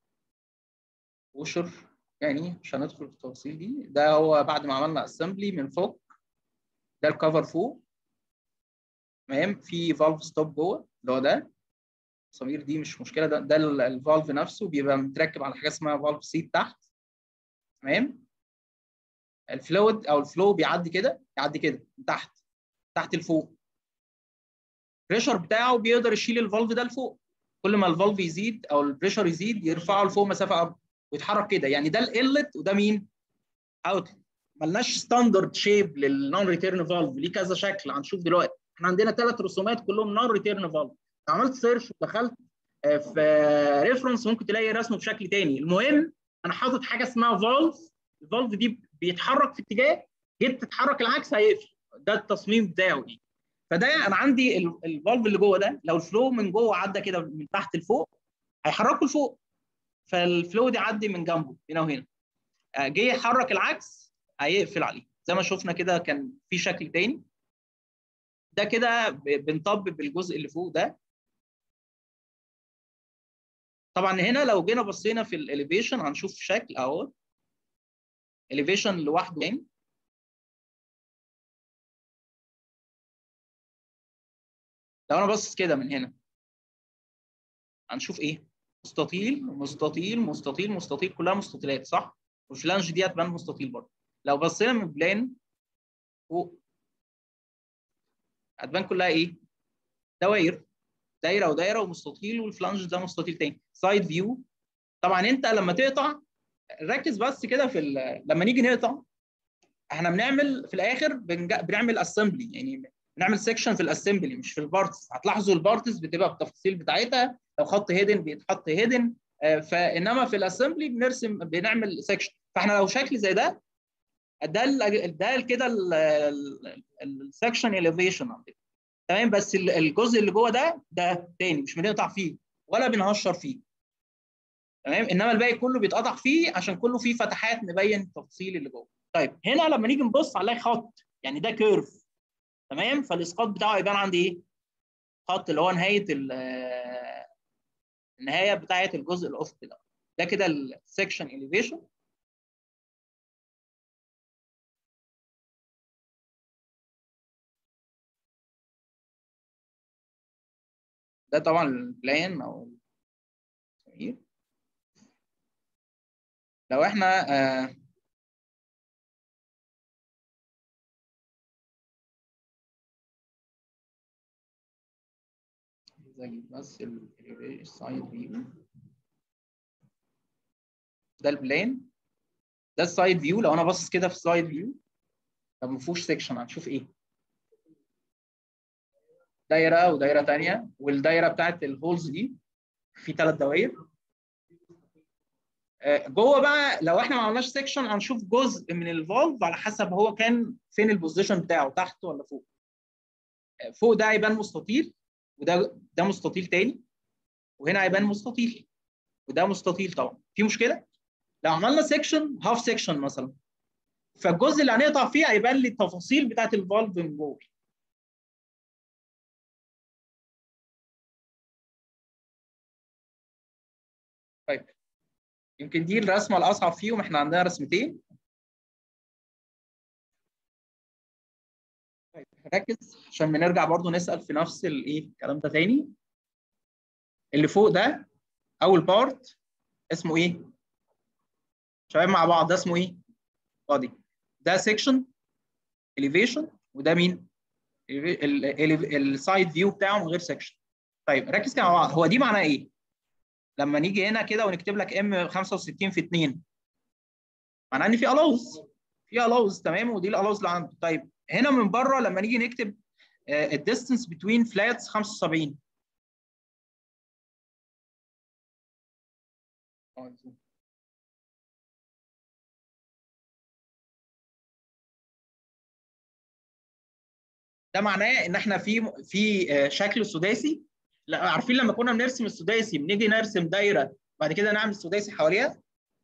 وشر يعني مش هندخل في التفاصيل دي ده هو بعد ما عملنا اسمبلي من فوق ده الكفر فوق تمام في فالف ستوب جوه اللي هو ده المسامير دي مش مشكله ده ده الفالف نفسه بيبقى متركب على حاجه اسمها فالف سيت تحت تمام الفلويد او الفلو بيعدي كده يعدي كده من تحت تحت لفوق البريشر بتاعه بيقدر يشيل الفالف ده لفوق كل ما الفالف يزيد او البريشر يزيد يرفعه لفوق مسافه اكبر ويتحرك كده يعني ده الانلت وده مين؟ اوتلت ملناش ستاندرد شيب للنون ريتيرن فالف ليه كذا شكل هنشوف دلوقتي احنا عندنا ثلاث رسومات كلهم نون ريتيرن فالف عملت سيرش ودخلت في ريفرنس ممكن تلاقي رسمه بشكل تاني المهم انا حاطط حاجه اسمها فالف الفالف دي بيتحرك في اتجاه جيت تتحرك العكس هيقفل ده التصميم بتاعه يعني فده انا عندي الفالف اللي جوه ده لو الفلو من جوه عدى كده من تحت لفوق هيحركه لفوق فالفلو دي عدي من جنبه هنا وهنا جه يحرك العكس هيقفل عليه زي ما شفنا كده كان في شكل تاني ده كده بنطبق الجزء اللي فوق ده طبعا هنا لو جينا بصينا في الاليفيشن هنشوف شكل اهو اليفيشن لوحده يعني لو انا باصص كده من هنا هنشوف ايه مستطيل مستطيل مستطيل مستطيل كلها مستطيلات صح والفلانج دي هتبان مستطيل برضه لو بصينا من بلان فوق هتبان كلها ايه دوائر دايره ودايره ومستطيل والفلانج ده مستطيل تاني سايد فيو طبعا انت لما تقطع ركز بس كده في لما نيجي نقطع احنا بنعمل في الاخر بنج... بنعمل اسمبلي يعني بنعمل سيكشن في الاسمبلي مش في البارتس هتلاحظوا البارتس بتبقى بالتفاصيل بتاعتها لو خط هيدن بيتحط هيدن فانما في الاسمبلي بنرسم بنعمل سيكشن فاحنا لو شكل زي ده ده ده كده السكشن اليفيشن عندنا تمام بس الجزء اللي جوه ده ده تاني مش بنقطع فيه ولا بنهشر فيه تمام انما الباقي كله بيتقطع فيه عشان كله فيه فتحات نبين التفاصيل اللي جوه طيب هنا لما نيجي نبص هنلاقي خط يعني ده كيرف تمام فالاسقاط بتاعه يبان عندي ايه خط اللي هو نهايه النهايه بتاعه الجزء الافقي ده ده كده السكشن اليفيشن ده طبعا البلان او لو احنا آه زي بس السايد فيو ده البلان ده السايد فيو لو انا باصص كده في السايد فيو طب ما فيهوش سيكشن هنشوف ايه دايره ودايره ثانيه والدايره بتاعت الهولز دي في ثلاث دوائر جوه بقى لو احنا ما عملناش سيكشن هنشوف جزء من الفالف على حسب هو كان فين البوزيشن بتاعه تحت ولا فوق فوق ده هيبان مستطيل وده ده مستطيل تاني وهنا هيبان مستطيل وده مستطيل طبعا في مشكله لو عملنا سيكشن هاف سيكشن مثلا فالجزء اللي هنقطع فيه هيبان لي التفاصيل بتاعت الفالف من جوه طيب يمكن دي الرسمه الاصعب فيهم احنا عندنا رسمتين طيب ركز عشان بنرجع برضو نسال في نفس الايه الكلام ده تاني اللي فوق ده اول بارت اسمه ايه شباب مع بعض ده اسمه ايه بادي ده سيكشن elevation وده مين السايد فيو بتاعه من غير سيكشن طيب ركز كده مع بعض هو دي معناها ايه لما نيجي هنا كده ونكتب لك ام 65 في 2 معناه ان في الاوز في الاوز تمام ودي الالاوز اللي عنده طيب هنا من بره لما نيجي نكتب الديستنس بتوين فلاتس 75 ده معناه ان احنا في في شكل سداسي لا عارفين لما كنا بنرسم السداسي بنيجي نرسم دايره بعد كده نعمل سداسي حواليها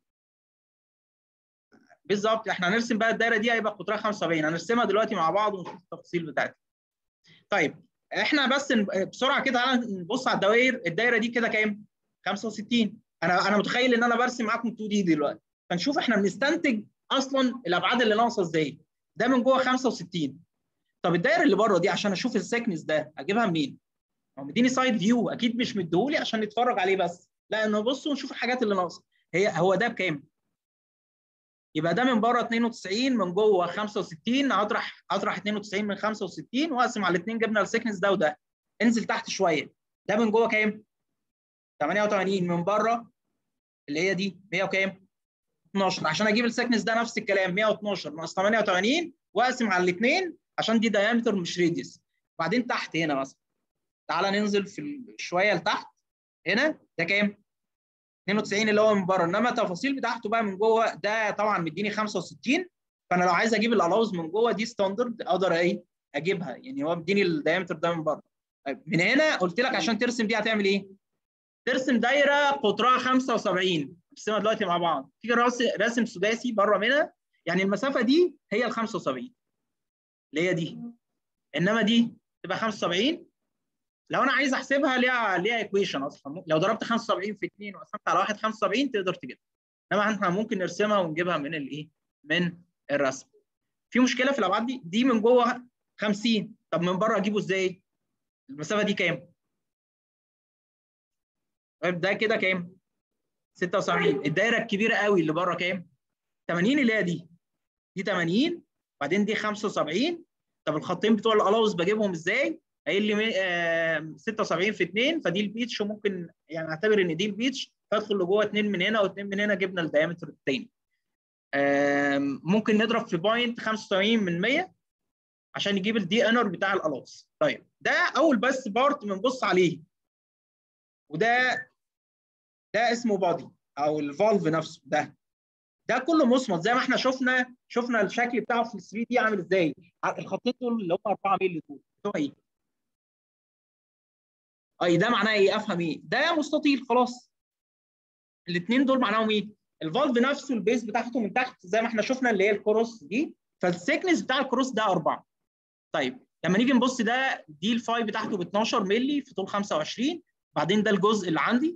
بالظبط احنا هنرسم بقى الدايره دي هيبقى قطرها 75 هنرسمها دلوقتي مع بعض ونشوف التفاصيل بتاعتها طيب احنا بس بسرعه كده تعالى نبص على الدوائر الدايره دي كده كام 65 انا انا متخيل ان انا برسم معاكم 2 دي دلوقتي فنشوف احنا بنستنتج اصلا الابعاد اللي ناقصه ازاي ده من جوه 65 طب الدايره اللي بره دي عشان اشوف السكنس ده اجيبها منين هو مديني سايد فيو اكيد مش مديهولي عشان نتفرج عليه بس لا نبص ونشوف الحاجات اللي ناقصه هي هو ده بكام يبقى ده من بره 92 من جوه 65 اطرح اطرح 92 من 65 واقسم على الاثنين جبنا السكنس ده وده انزل تحت شويه ده من جوه كام 88 من بره اللي هي دي 100 وكام 12 عشان اجيب السكنس ده نفس الكلام 112 ناقص 88 واقسم على الاثنين عشان دي دايمتر مش ريديوس بعدين تحت هنا مثلا تعالى ننزل في شويه لتحت هنا ده كام 92 اللي هو من بره انما التفاصيل بتاعته بقى من جوه ده طبعا مديني 65 فانا لو عايز اجيب الالاوز من جوه دي ستاندرد اقدر ايه اجيبها يعني هو مديني الدايمتر ده من بره طيب من هنا قلت لك عشان ترسم دي هتعمل ايه ترسم دايره قطرها 75 نرسمها دلوقتي مع بعض في راسم سداسي بره منها يعني المسافه دي هي ال 75 اللي هي دي انما دي تبقى 75 لو انا عايز احسبها ليها ليها ايكويشن اصلا لو ضربت 75 في 2 وقسمت على 1 75 تقدر تجيبها انما احنا ممكن نرسمها ونجيبها من الايه من الرسم في مشكله في الابعاد دي دي من جوه 50 طب من بره اجيبه ازاي المسافه دي كام طيب ده كده كام 76 الدايره الكبيره قوي اللي بره كام 80 اللي هي دي دي 80 بعدين دي 75 طب الخطين بتوع الالاوز بجيبهم ازاي قايل لي آه 76 في 2 فدي البيتش وممكن يعني اعتبر ان دي البيتش فادخل لجوه 2 من هنا و2 من هنا جبنا الدايمتر الثاني آه ممكن نضرب في بوينت 85 من 100 عشان نجيب الدي انر بتاع الالاوز طيب ده اول بس بارت بنبص عليه وده ده اسمه بادي او الفالف نفسه ده ده كله مصمت زي ما احنا شفنا شفنا الشكل بتاعه في ال 3 دي عامل ازاي الخطين دول اللي هم 4 مللي دول بتوع ايه اي ده معناه ايه افهم ايه ده مستطيل خلاص الاثنين دول معناهم ايه الفالف نفسه البيز بتاعته من تحت زي ما احنا شفنا اللي هي الكروس دي فالسيكنس بتاع الكروس ده 4 طيب لما نيجي نبص ده دي الفاي بتاعته ب 12 مللي في طول 25 بعدين ده الجزء اللي عندي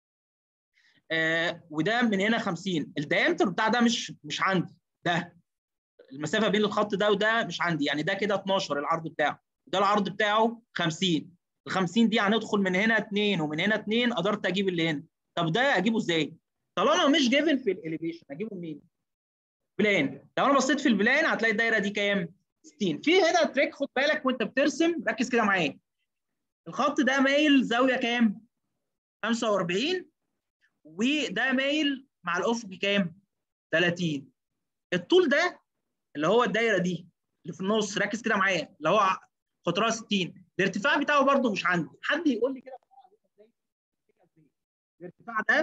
آه وده من هنا 50 الدايمتر بتاع ده مش مش عندي ده المسافه بين الخط ده وده مش عندي يعني ده كده 12 العرض بتاعه وده العرض بتاعه 50 ال 50 دي هندخل من هنا 2 ومن هنا 2 قدرت اجيب اللي هنا طب ده اجيبه ازاي؟ طالما مش جيفن في الاليفيشن اجيبه منين؟ بلان لو انا بصيت في البلان هتلاقي الدايره دي كام؟ 60 في هنا تريك خد بالك وانت بترسم ركز كده معايا الخط ده مايل زاويه كام؟ 45 وده مايل مع الافق كام؟ 30 الطول ده اللي هو الدايره دي اللي في النص ركز كده معايا اللي هو قطرها 60 الارتفاع بتاعه برده مش عندي حد يقول لي كده الارتفاع ده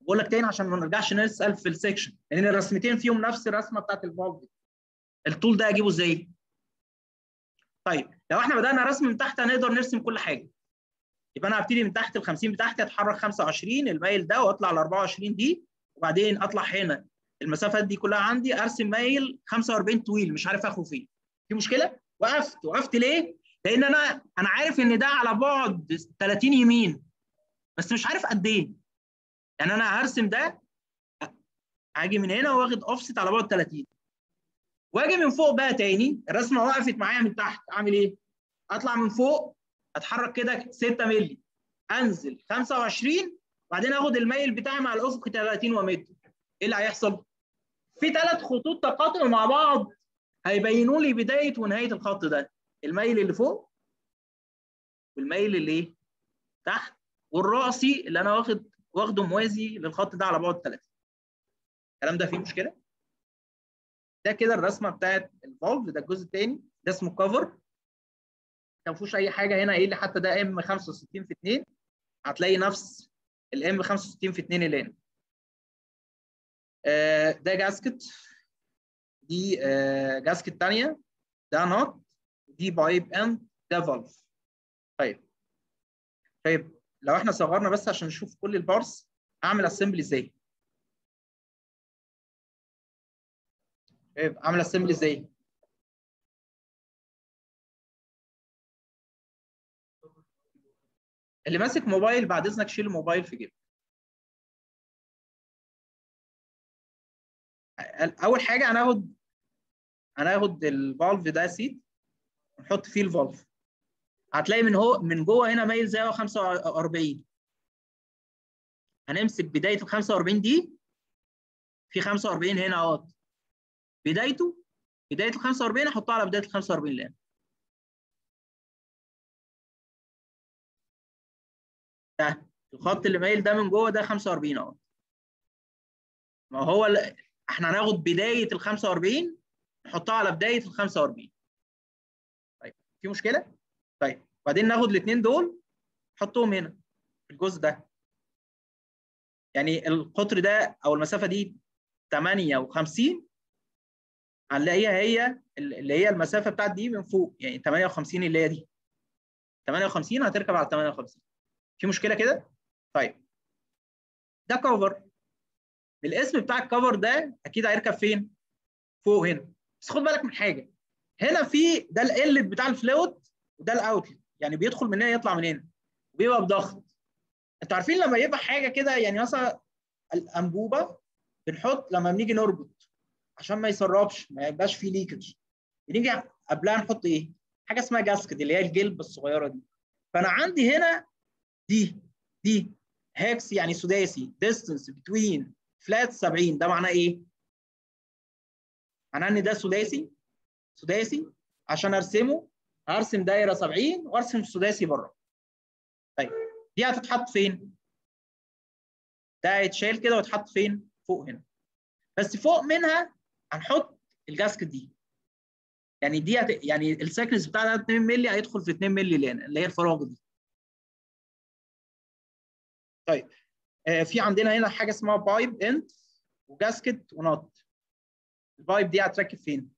بقول لك تاني عشان ما نرجعش نسال في السكشن لان الرسمتين فيهم نفس الرسمه بتاعت الفالف الطول ده اجيبه ازاي؟ طيب لو احنا بدانا رسم من تحت هنقدر نرسم كل حاجه يبقى انا هبتدي من تحت ال 50 بتاعتي اتحرك 25 المايل ده واطلع ل 24 دي وبعدين اطلع هنا المسافات دي كلها عندي ارسم مايل 45 طويل مش عارف اخره فين في مشكله؟ وقفت وقفت ليه؟ لان انا انا عارف ان ده على بعد 30 يمين بس مش عارف قد ايه يعني انا هرسم ده هاجي من هنا واخد اوفست على بعد 30 واجي من فوق بقى تاني الرسمه وقفت معايا من تحت اعمل ايه؟ اطلع من فوق اتحرك كده 6 مللي انزل 25 بعدين اخد الميل بتاعي مع الافق 30 ومتر ايه اللي هيحصل؟ في ثلاث خطوط تقاطع مع بعض هيبينوا لي بدايه ونهايه الخط ده الميل اللي فوق والميل اللي ايه؟ تحت والراسي اللي انا واخد واخده موازي للخط ده على بعد 30 الكلام ده فيه مشكله؟ ده كده الرسمه بتاعت الفولف ده الجزء الثاني ده اسمه كفر ما فيهوش اي حاجه هنا ايه اللي حتى ده ام 65 في 2 هتلاقي نفس الام 65 في 2 اللي هنا آه ده جاسكت دي آه جاسكت ثانيه ده نوت دي بايب اند ده فالف طيب طيب لو احنا صغرنا بس عشان نشوف كل البارس اعمل اسمبلي ازاي طيب اعمل اسمبلي ازاي اللي ماسك موبايل بعد اذنك شيل الموبايل في جيبك اول حاجه هناخد هناخد الفالف ده سيت نحط فيه الفالف هتلاقي من هو من جوه هنا مايل زاويه 45 هنمسك بدايه ال 45 دي في 45 هنا اهوت بدايته بدايه ال 45 احطها على بدايه ال 45 اللي هنا ده الخط اللي مايل ده من جوه ده 45 اهو ما هو ال... احنا هناخد بدايه ال 45 نحطها على بدايه ال 45 طيب في مشكله؟ طيب وبعدين ناخد الاثنين دول نحطهم هنا في الجزء ده يعني القطر ده او المسافه دي 58 هنلاقيها هي اللي هي المسافه بتاعت دي من فوق يعني 58 اللي هي دي 58 هتركب على 58 في مشكله كده؟ طيب ده كفر الاسم بتاع الكفر ده اكيد هيركب فين؟ فوق هنا بس خد بالك من حاجه هنا في ده الانلت بتاع الفلوت وده الاوتلت يعني بيدخل من هنا يطلع من هنا وبيبقى بضغط انتوا عارفين لما يبقى حاجه كده يعني مثلا الانبوبه بنحط لما بنيجي نربط عشان ما يسربش ما يبقاش فيه ليكج بنيجي قبلها نحط ايه؟ حاجه اسمها جاسكت اللي هي الجلب الصغيره دي فانا عندي هنا دي دي هيكس يعني سداسي distance between flat 70 ده معناه ايه؟ معناه ان ده سداسي سداسي عشان ارسمه هرسم دايره 70 وارسم سداسي بره. طيب دي هتتحط فين؟ ده هيتشال كده ويتحط فين؟ فوق هنا. بس فوق منها هنحط الجاسكت دي. يعني دي هت... يعني السكنس بتاعها 2 مللي هيدخل في 2 مللي اللي هنا اللي هي الفراغ دي. طيب آه في عندنا هنا حاجه اسمها بايب اند وجاسكت ونوت. البايب دي هتركب فين؟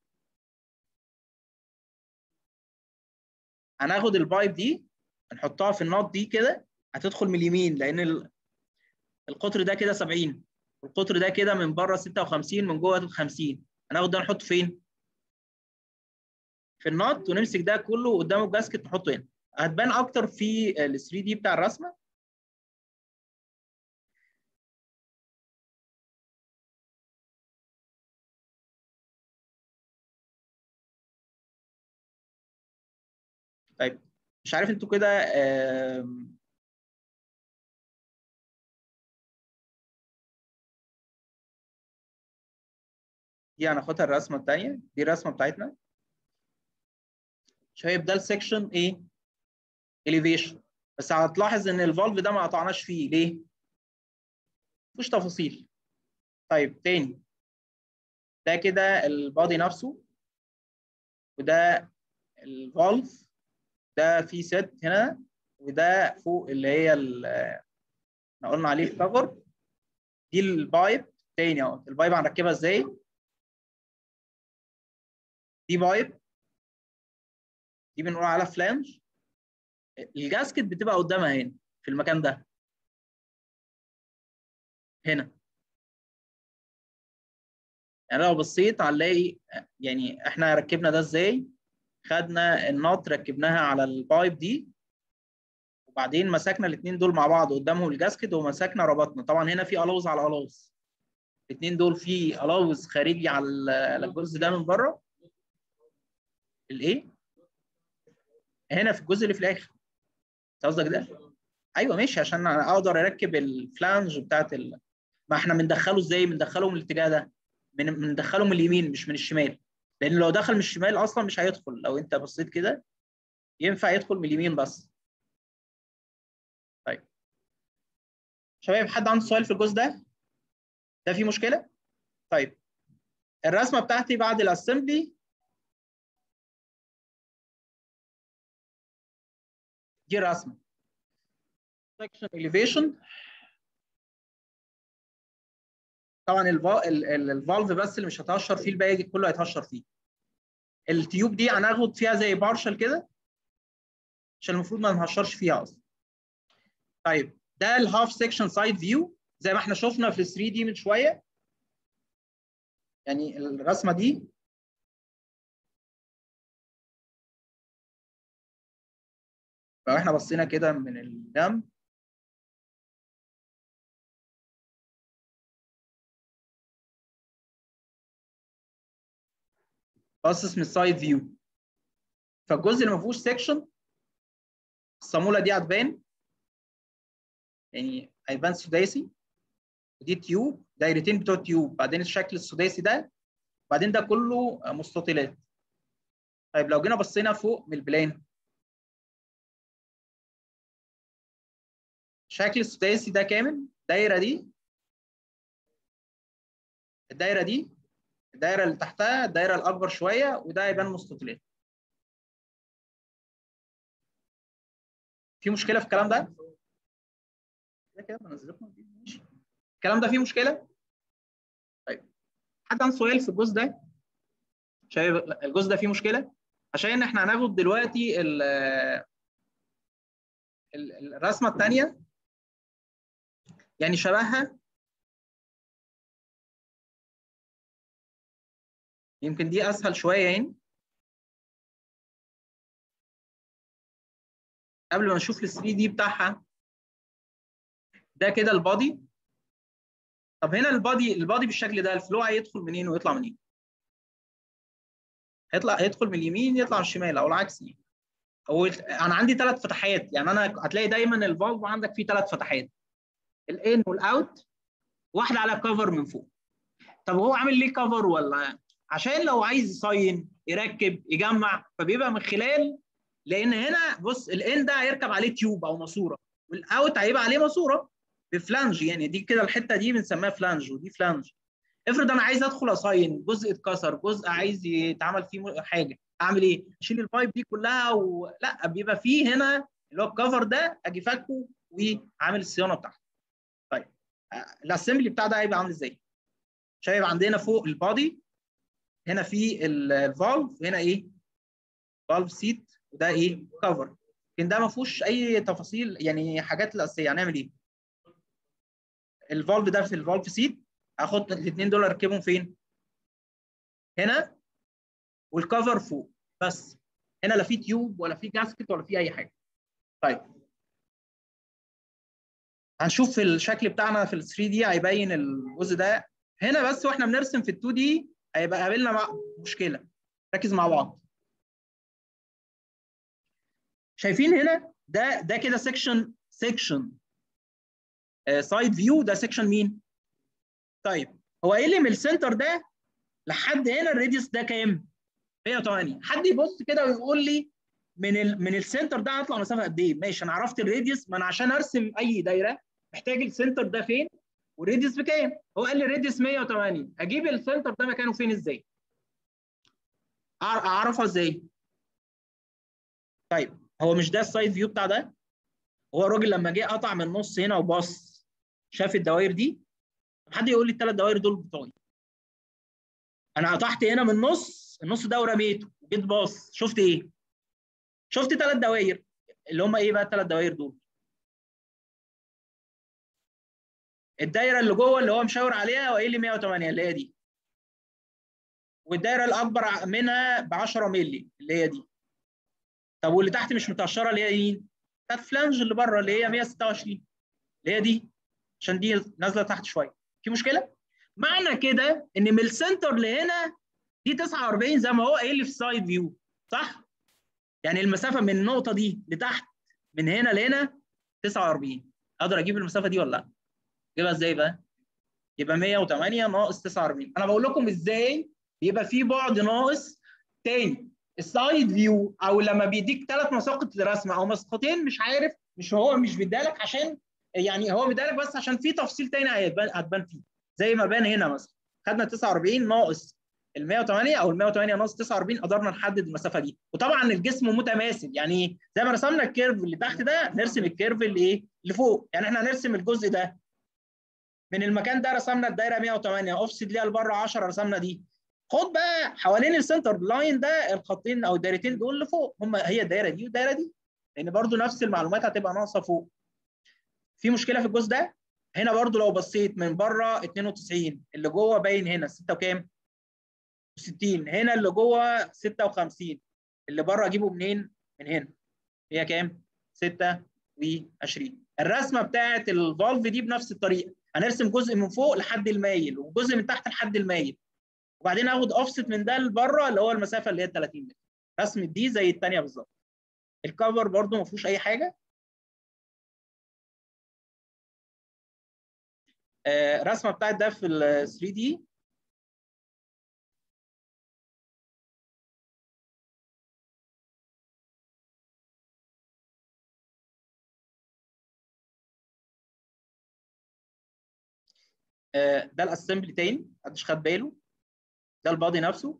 هناخد البايب دي نحطها في النوت دي كده هتدخل من اليمين لان القطر ده كده 70 والقطر ده كده من بره 56 من جوه 50 هناخد ده نحطه فين؟ في النوت ونمسك ده كله قدامه الجاسكت نحطه هنا هتبان اكتر في ال 3 دي بتاع الرسمه طيب مش عارف انتوا كده دي هناخدها الرسمه الثانيه دي الرسمه بتاعتنا شايف ده السكشن ايه؟ elevation بس هتلاحظ ان الفالف ده ما قطعناش فيه ليه؟ مفيش تفاصيل طيب تاني ده كده البادي نفسه وده الفالف ده في ست هنا وده فوق اللي هي احنا قلنا عليه الكفر دي البايب تاني اهو البايب هنركبها ازاي دي بايب دي بنقول عليها فلانج الجاسكت بتبقى قدامها هنا في المكان ده هنا يعني لو بصيت هنلاقي يعني احنا ركبنا ده ازاي خدنا النط ركبناها على البايب دي وبعدين مسكنا الاثنين دول مع بعض قدامهم الجاسكت ومسكنا ربطنا طبعا هنا في الاوز على الاوز الاثنين دول في الاوز خارجي على الجزء ده من بره الايه هنا في الجزء اللي في الاخر قصدك ده ايوه ماشي عشان اقدر اركب الفلانج بتاعت ال... ما احنا بندخله ازاي بندخله من الاتجاه ده من بندخله من اليمين مش من الشمال لان لو دخل من الشمال اصلا مش هيدخل لو انت بصيت كده ينفع يدخل من اليمين بس طيب شباب حد عنده سؤال في الجزء ده ده في مشكله طيب الرسمه بتاعتي بعد الاسمبلي دي رسمه section elevation طبعا الفالف بس اللي مش هتهشر فيه الباقي كله هيتهشر فيه التيوب دي هناخد فيها زي بارشل كده عشان المفروض ما نهشرش فيها اصلا طيب ده الهاف سيكشن سايد فيو زي ما احنا شفنا في ال 3 دي من شويه يعني الرسمه دي لو احنا بصينا كده من الجنب باصص من السايد فيو فالجزء اللي ما فيهوش سيكشن الصاموله دي هتبان يعني هيبان سداسي ودي تيوب دايرتين بتوع التيوب بعدين الشكل السداسي ده بعدين ده كله مستطيلات طيب لو جينا بصينا فوق من البلان الشكل السداسي ده كامل الدايره دي الدايره دي الدايره اللي تحتها الدايره الاكبر شويه وده يبان مستطيلات في مشكله في الكلام ده ده كده بنزلكم ماشي الكلام ده فيه مشكله طيب حد عنده سؤال في الجزء ده شايف الجزء ده فيه مشكله عشان احنا هناخد دلوقتي ال الرسمه الثانيه يعني شبهها يمكن دي اسهل شويه يعني قبل ما نشوف ال 3 دي بتاعها ده كده البادي طب هنا البادي البادي بالشكل ده الفلو هيدخل منين ويطلع منين؟ هيطلع هيدخل من اليمين يطلع من الشمال او العكس يعني. هو انا عندي ثلاث فتحات يعني انا هتلاقي دايما الفالف عندك فيه ثلاث فتحات الان والاوت واحده على كفر من فوق طب هو عامل ليه كفر ولا عشان لو عايز يصين يركب يجمع فبيبقى من خلال لان هنا بص الان ده هيركب عليه تيوب او ماسوره والاوت هيبقى عليه ماسوره بفلانج يعني دي كده الحته دي بنسميها فلانج ودي فلانج افرض انا عايز ادخل اصين جزء اتكسر جزء عايز يتعمل فيه حاجه اعمل ايه؟ اشيل البايب دي كلها ولا بيبقى فيه هنا اللي هو الكفر ده اجي فكه وعامل الصيانه بتاعته. طيب الاسمبلي بتاع ده هيبقى عامل ازاي؟ شايف عندنا فوق البادي هنا في الفالف هنا ايه؟ فالف سيت وده ايه؟ كفر. لكن ده ما فيهوش اي تفاصيل يعني حاجات الاساسيه هنعمل ايه؟ الفالف ده في الفالف سيت هاخد الاثنين دول اركبهم فين؟ هنا والكفر فوق بس هنا لا في تيوب ولا في جاسكت ولا في اي حاجه. طيب هنشوف الشكل بتاعنا في ال 3 دي هيبين الجزء ده هنا بس واحنا بنرسم في ال 2 دي هيبقى قابلنا مشكله ركز مع بعض. شايفين هنا ده ده كده سيكشن سيكشن سايد فيو ده سيكشن مين؟ طيب هو ايه اللي من السنتر ده لحد هنا الراديوس ده كام؟ 108 حد يبص كده ويقول لي من ال من السنتر ده هطلع مسافه قد ايه؟ ماشي انا عرفت الراديوس ما انا عشان ارسم اي دايره محتاج السنتر ده فين؟ والراديوس بكام؟ هو قال لي الراديوس 108 اجيب السنتر ده مكانه فين ازاي؟ اعرفها ازاي؟ طيب هو مش ده السايد فيو بتاع ده؟ هو الراجل لما جه قطع من النص هنا وبص شاف الدوائر دي حد يقول لي الثلاث دوائر دول بتوعي انا قطعت هنا من النص النص ده ورميته جيت باص شفت ايه شفت ثلاث دوائر اللي هم ايه بقى الثلاث دوائر دول الدايره اللي جوه اللي هو مشاور عليها وقايل لي 108 اللي هي دي والدايره الاكبر منها ب 10 مللي اللي هي دي طب واللي تحت مش متقشره اللي هي مين؟ بتاعت فلانج اللي بره اللي هي 126 اللي هي دي عشان دي نازله تحت شويه في مشكله؟ معنى كده ان من السنتر لهنا دي 49 زي ما هو قايل لي في السايد فيو صح؟ يعني المسافه من النقطه دي لتحت من هنا لهنا 49 اقدر اجيب المسافه دي ولا لا؟ اجيبها ازاي بقى؟ يبقى 108 ناقص 49 انا بقول لكم ازاي يبقى في بعد ناقص تاني السايد فيو او لما بيديك ثلاث مساقط لرسم او مسقطين مش عارف مش هو مش بيدالك عشان يعني هو بيدالك بس عشان في تفصيل تاني هيبان هتبان فيه زي ما بان هنا مثلا خدنا 49 ناقص ال 108 او ال 108 ناقص 49 قدرنا نحدد المسافه دي وطبعا الجسم متماثل يعني زي ما رسمنا الكيرف اللي تحت ده نرسم الكيرف اللي ايه اللي فوق يعني احنا هنرسم الجزء ده من المكان ده رسمنا الدايره 108 اوفست ليها لبره 10 رسمنا دي خد بقى حوالين السنتر لاين ده الخطين او الدايرتين دول اللي فوق هم هي الدايره دي والدايره دي لان برضو نفس المعلومات هتبقى ناقصه فوق في مشكله في الجزء ده هنا برضو لو بصيت من بره 92 اللي جوه باين هنا 6 وكام 60 هنا اللي جوه 56 اللي بره اجيبه منين من هنا هي كام 26 الرسمه بتاعت الفالف دي بنفس الطريقه هنرسم جزء من فوق لحد المايل وجزء من تحت لحد المايل وبعدين اخد اوفست من ده لبره اللي هو المسافه اللي هي 30 متر رسم دي زي الثانيه بالظبط الكفر برده ما فيهوش اي حاجه آه رسمه بتاعت ده في ال 3 دي آه ده الاسمبلي تاني محدش خد باله ده البادي نفسه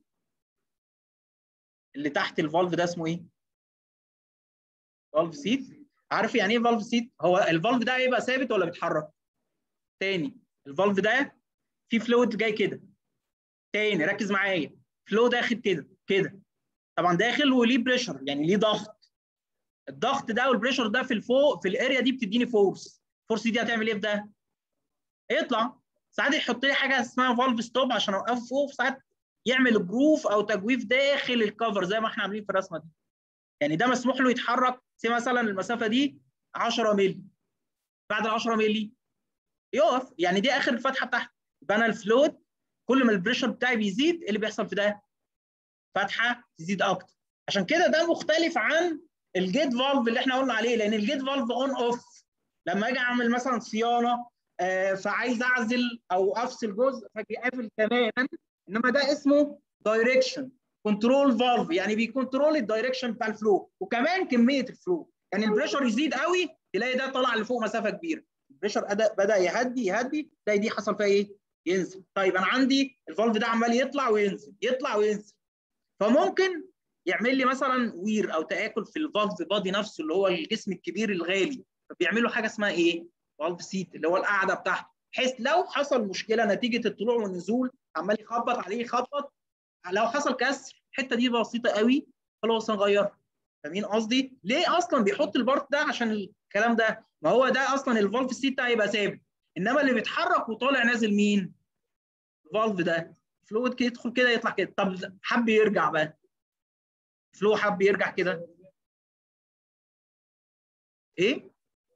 اللي تحت الفالف ده اسمه ايه؟ فالف سيت عارف يعني ايه فالف سيت؟ هو الفالف ده هيبقى ثابت ولا بيتحرك؟ تاني الفالف ده في فلويد جاي كده تاني ركز معايا فلو داخل كده كده طبعا داخل وليه بريشر يعني ليه ضغط الضغط ده والبريشر ده في الفوق في الاريا دي بتديني فورس الفورس دي هتعمل ايه في ده؟ يطلع ساعات يحط لي حاجه اسمها فالف ستوب عشان اوقفه فوق ساعات يعمل جروف او تجويف داخل الكفر زي ما احنا عاملين في الرسمه دي يعني ده مسموح له يتحرك زي مثلا المسافه دي 10 مللي بعد ال 10 مللي يقف يعني دي اخر الفتحه بتاعتي يبقى انا الفلوت كل ما البريشر بتاعي بيزيد ايه اللي بيحصل في ده؟ فتحه تزيد اكتر عشان كده ده مختلف عن الجيت فالف اللي احنا قلنا عليه لان الجيت فالف اون اوف لما اجي اعمل مثلا صيانه آه فعايز اعزل او افصل جزء فاجي قافل تماما انما ده اسمه دايركشن كنترول فالف يعني بيكنترول الدايركشن بتاع الفلو وكمان كميه الفلو يعني البريشر يزيد قوي تلاقي ده طلع لفوق مسافه كبيره البريشر بدا يهدي يهدي تلاقي دي حصل فيها ايه؟ ينزل طيب انا عندي الفالف ده عمال يطلع وينزل يطلع وينزل فممكن يعمل لي مثلا وير او تاكل في الفالف بادي نفسه اللي هو الجسم الكبير الغالي فبيعملوا حاجه اسمها ايه؟ فالف سيت اللي هو القاعده بتاعته بحيث لو حصل مشكله نتيجه الطلوع والنزول عمال يخبط عليه يخبط لو حصل كسر الحته دي بسيطه قوي خلاص هنغيرها فاهمين قصدي؟ ليه اصلا بيحط البارت ده عشان الكلام ده؟ ما هو ده اصلا الفالف سيت بتاعي يبقى ثابت انما اللي بيتحرك وطالع نازل مين؟ الفالف ده فلويد كده يدخل كده يطلع كده طب حب يرجع بقى فلو حب يرجع كده ايه؟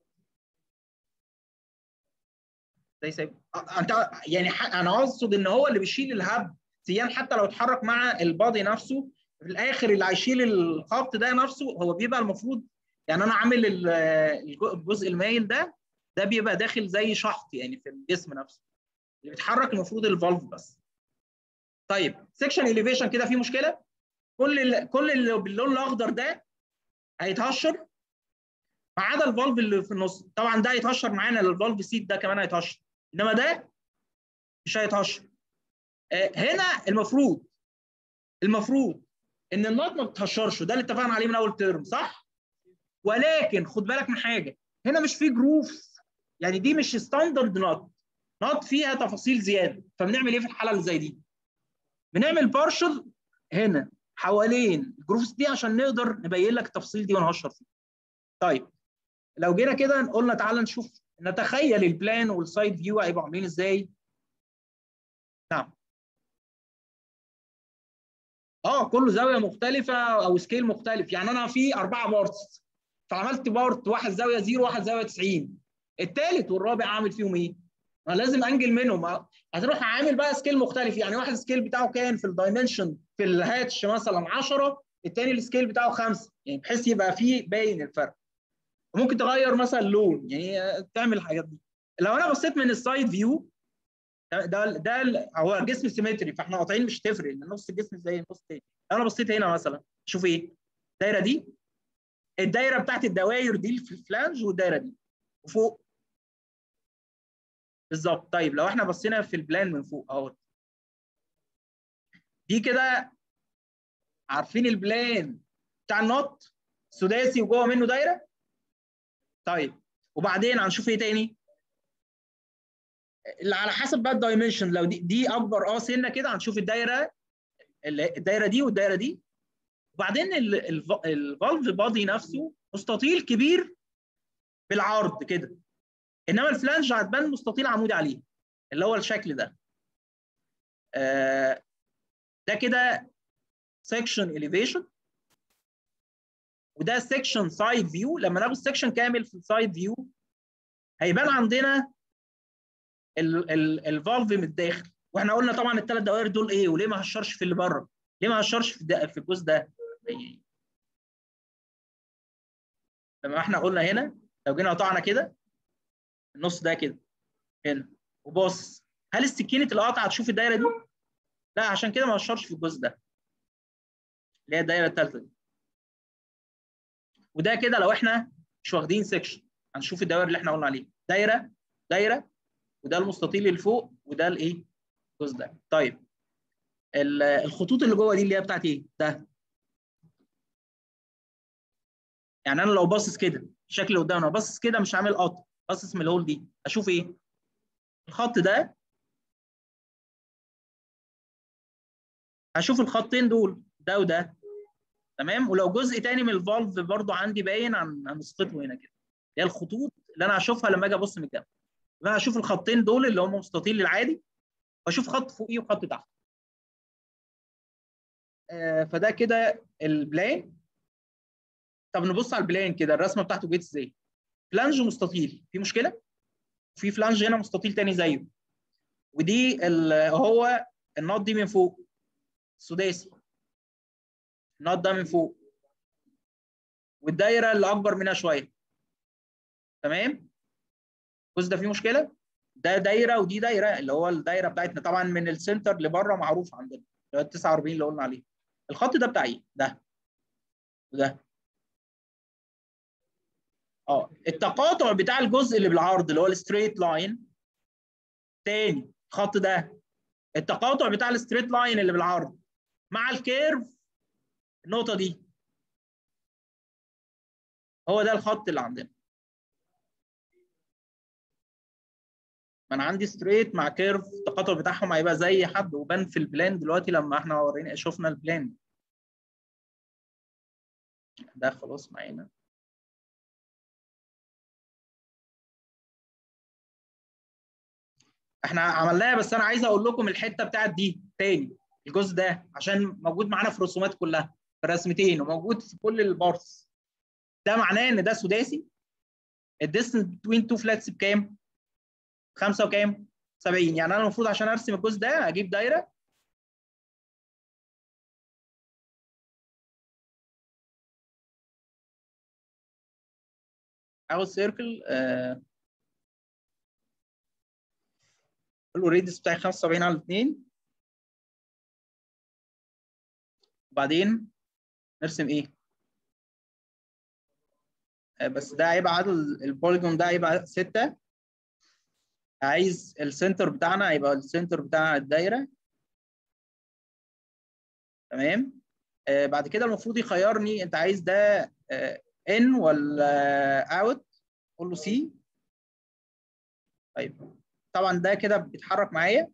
زي سايب انت يعني انا اقصد ان هو اللي بيشيل الهب سيان حتى لو اتحرك مع البادي نفسه في الاخر اللي هيشيل الخبط ده نفسه هو بيبقى المفروض يعني انا عامل الجزء المايل ده ده بيبقى داخل زي شحط يعني في الجسم نفسه اللي بيتحرك المفروض الفالف بس طيب سكشن اليفيشن كده في مشكله كل ال كل اللي باللون الاخضر ده هيتهشر ما عدا الفالف اللي في النص طبعا ده هيتهشر معانا الفالف سيت ده كمان هيتهشر انما ده مش هيتهشر هنا المفروض المفروض ان النط ما بتهشرش وده اللي اتفقنا عليه من اول ترم صح؟ ولكن خد بالك من حاجه هنا مش في جروف يعني دي مش ستاندرد نط نقط فيها تفاصيل زياده فبنعمل ايه في الحاله اللي زي دي بنعمل بارشل هنا حوالين الجروفز دي عشان نقدر نبين لك التفاصيل دي ونهشر فيها طيب لو جينا كده قلنا تعالى نشوف نتخيل البلان والسايد فيو هيبقوا عاملين ازاي نعم اه كل زاويه مختلفه او سكيل مختلف يعني انا في اربعه بارتس فعملت بارت واحد زاويه زيرو واحد زاويه 90 الثالث والرابع عامل فيهم ايه؟ ما لازم انجل منهم هتروح عامل بقى سكيل مختلف يعني واحد السكيل بتاعه كان في الدايمنشن في الهاتش مثلا 10 الثاني السكيل بتاعه 5 يعني بحيث يبقى فيه باين الفرق ممكن تغير مثلا لون يعني تعمل الحاجات دي لو انا بصيت من السايد فيو ده ده, ده هو جسم سيمتري فاحنا قاطعين مش هتفرق لان نص الجسم زي النص التاني لو انا بصيت هنا مثلا شوف ايه الدايره دي الدايره بتاعت الدوائر دي في الفلانج والدايره دي وفوق بالظبط طيب لو احنا بصينا في البلان من فوق اهو دي كده عارفين البلان بتاع النوت سداسي وجوه منه دايره طيب وبعدين هنشوف ايه تاني اللي على حسب بقى الدايمنشن لو دي, دي اكبر اه سنه كده هنشوف الدايره الدايره دي والدايره دي وبعدين الفالف بادي نفسه مستطيل كبير بالعرض كده انما الفلانج هتبان مستطيل عمودي عليه اللي هو الشكل ده آه ده كده سكشن اليفيشن وده سكشن سايد فيو لما ناخد سكشن كامل في السايد فيو هيبان عندنا الفالف من الداخل واحنا قلنا طبعا الثلاث دوائر دول ايه وليه ما هشرش في اللي بره ليه ما هشرش في في الجزء ده لما احنا قلنا هنا لو جينا قطعنا كده النص ده كده هنا وبص هل السكينه القطع هتشوف الدايره دي؟ لا عشان كده ما هشرش في الجزء ده اللي هي الدايره الثالثه دي وده كده لو احنا مش واخدين سكشن هنشوف الدوائر اللي احنا قلنا عليه دايره دايره وده المستطيل اللي فوق وده الايه الجزء ده طيب الخطوط اللي جوه دي اللي هي بتاعت ايه ده يعني انا لو باصص كده الشكل اللي قدامنا باصص كده مش عامل قطع باصص من الهول دي اشوف ايه الخط ده هشوف الخطين دول ده وده تمام ولو جزء تاني من الفالف برضو عندي باين عن هنسقطه هنا كده هي الخطوط اللي انا هشوفها لما اجي ابص من الجنب انا هشوف الخطين دول اللي هم مستطيل العادي واشوف خط فوقيه وخط تحت آه فده كده البلان طب نبص على البلان كده الرسمه بتاعته جت ازاي فلانج مستطيل في مشكله في فلانج هنا مستطيل تاني زيه ودي هو النوت دي من فوق سداسي النوت ده من فوق والدايره اللي اكبر منها شويه تمام الجزء ده فيه مشكله ده دايره ودي دايره اللي هو الدايره بتاعتنا طبعا من السنتر لبره معروف عندنا اللي هو ال 49 اللي قلنا عليه الخط ده بتاع ايه ده وده اه التقاطع بتاع الجزء اللي بالعرض اللي هو الستريت لاين تاني الخط ده التقاطع بتاع الستريت لاين اللي بالعرض مع الكيرف النقطه دي هو ده الخط اللي عندنا ما انا عندي ستريت مع كيرف التقاطع بتاعهم هيبقى زي حد وبان في البلان دلوقتي لما احنا ورينا شفنا البلان ده خلاص معانا احنا عملناها بس انا عايز اقول لكم الحته بتاعت دي تاني الجزء ده عشان موجود معانا في الرسومات كلها في الرسمتين وموجود في كل البارتس ده معناه ان ده سداسي الديستنس بين تو فلاتس بكام؟ خمسة وكام؟ 70 يعني انا المفروض عشان ارسم الجزء ده اجيب دايره اخد سيركل آه له الريدس بتاعي 75 على 2 وبعدين نرسم ايه؟ آه بس ده هيبقى عدد البوليجون ده هيبقى 6 عايز السنتر بتاعنا هيبقى السنتر بتاع الدايره تمام آه بعد كده المفروض يخيرني انت عايز ده آه ان ولا اوت قول له سي طيب طبعا ده كده بيتحرك معايا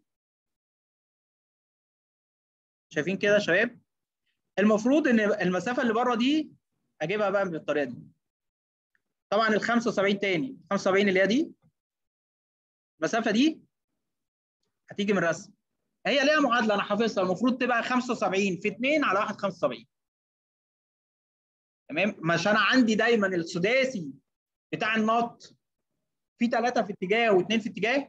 شايفين كده يا شباب المفروض ان المسافه اللي بره دي اجيبها بقى بالطريقه دي طبعا ال 75 تاني 75 اللي هي دي المسافه دي هتيجي من الرسم هي ليها معادله انا حافظها المفروض تبقى 75 في 2 على 1 75 تمام مش انا عندي دايما السداسي بتاع النط في ثلاثه في اتجاه واثنين في اتجاه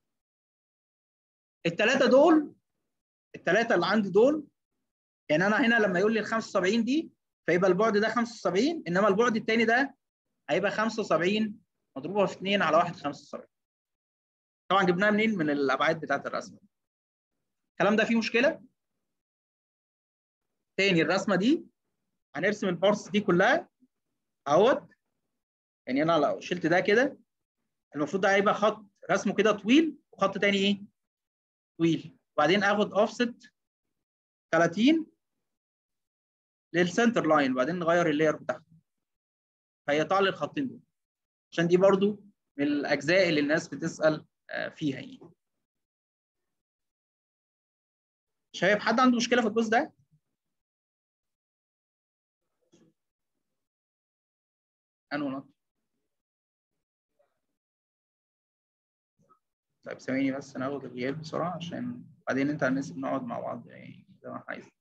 الثلاثه دول الثلاثه اللي عندي دول يعني انا هنا لما يقول لي ال 75 دي فيبقى البعد ده 75 انما البعد الثاني ده هيبقى 75 مضروبه في 2 على 1 75 طبعا جبناها منين من الابعاد بتاعت الرسمه الكلام ده فيه مشكله تاني الرسمه دي هنرسم البارتس دي كلها اهوت يعني انا لو شلت ده كده المفروض ده هيبقى خط رسمه كده طويل وخط تاني ايه طويل وبعدين اخد اوفست 30 للسنتر لاين وبعدين نغير اللاير بتاعها فيقطع لي الخطين دول عشان دي برضو من الاجزاء اللي الناس بتسال فيها يعني شايف حد عنده مشكله في الجزء ده انو نط طيب ثواني بس ناخد الغياب بسرعه عشان بعدين انت هنسيب نقعد مع بعض يعني زي ما احنا عايزين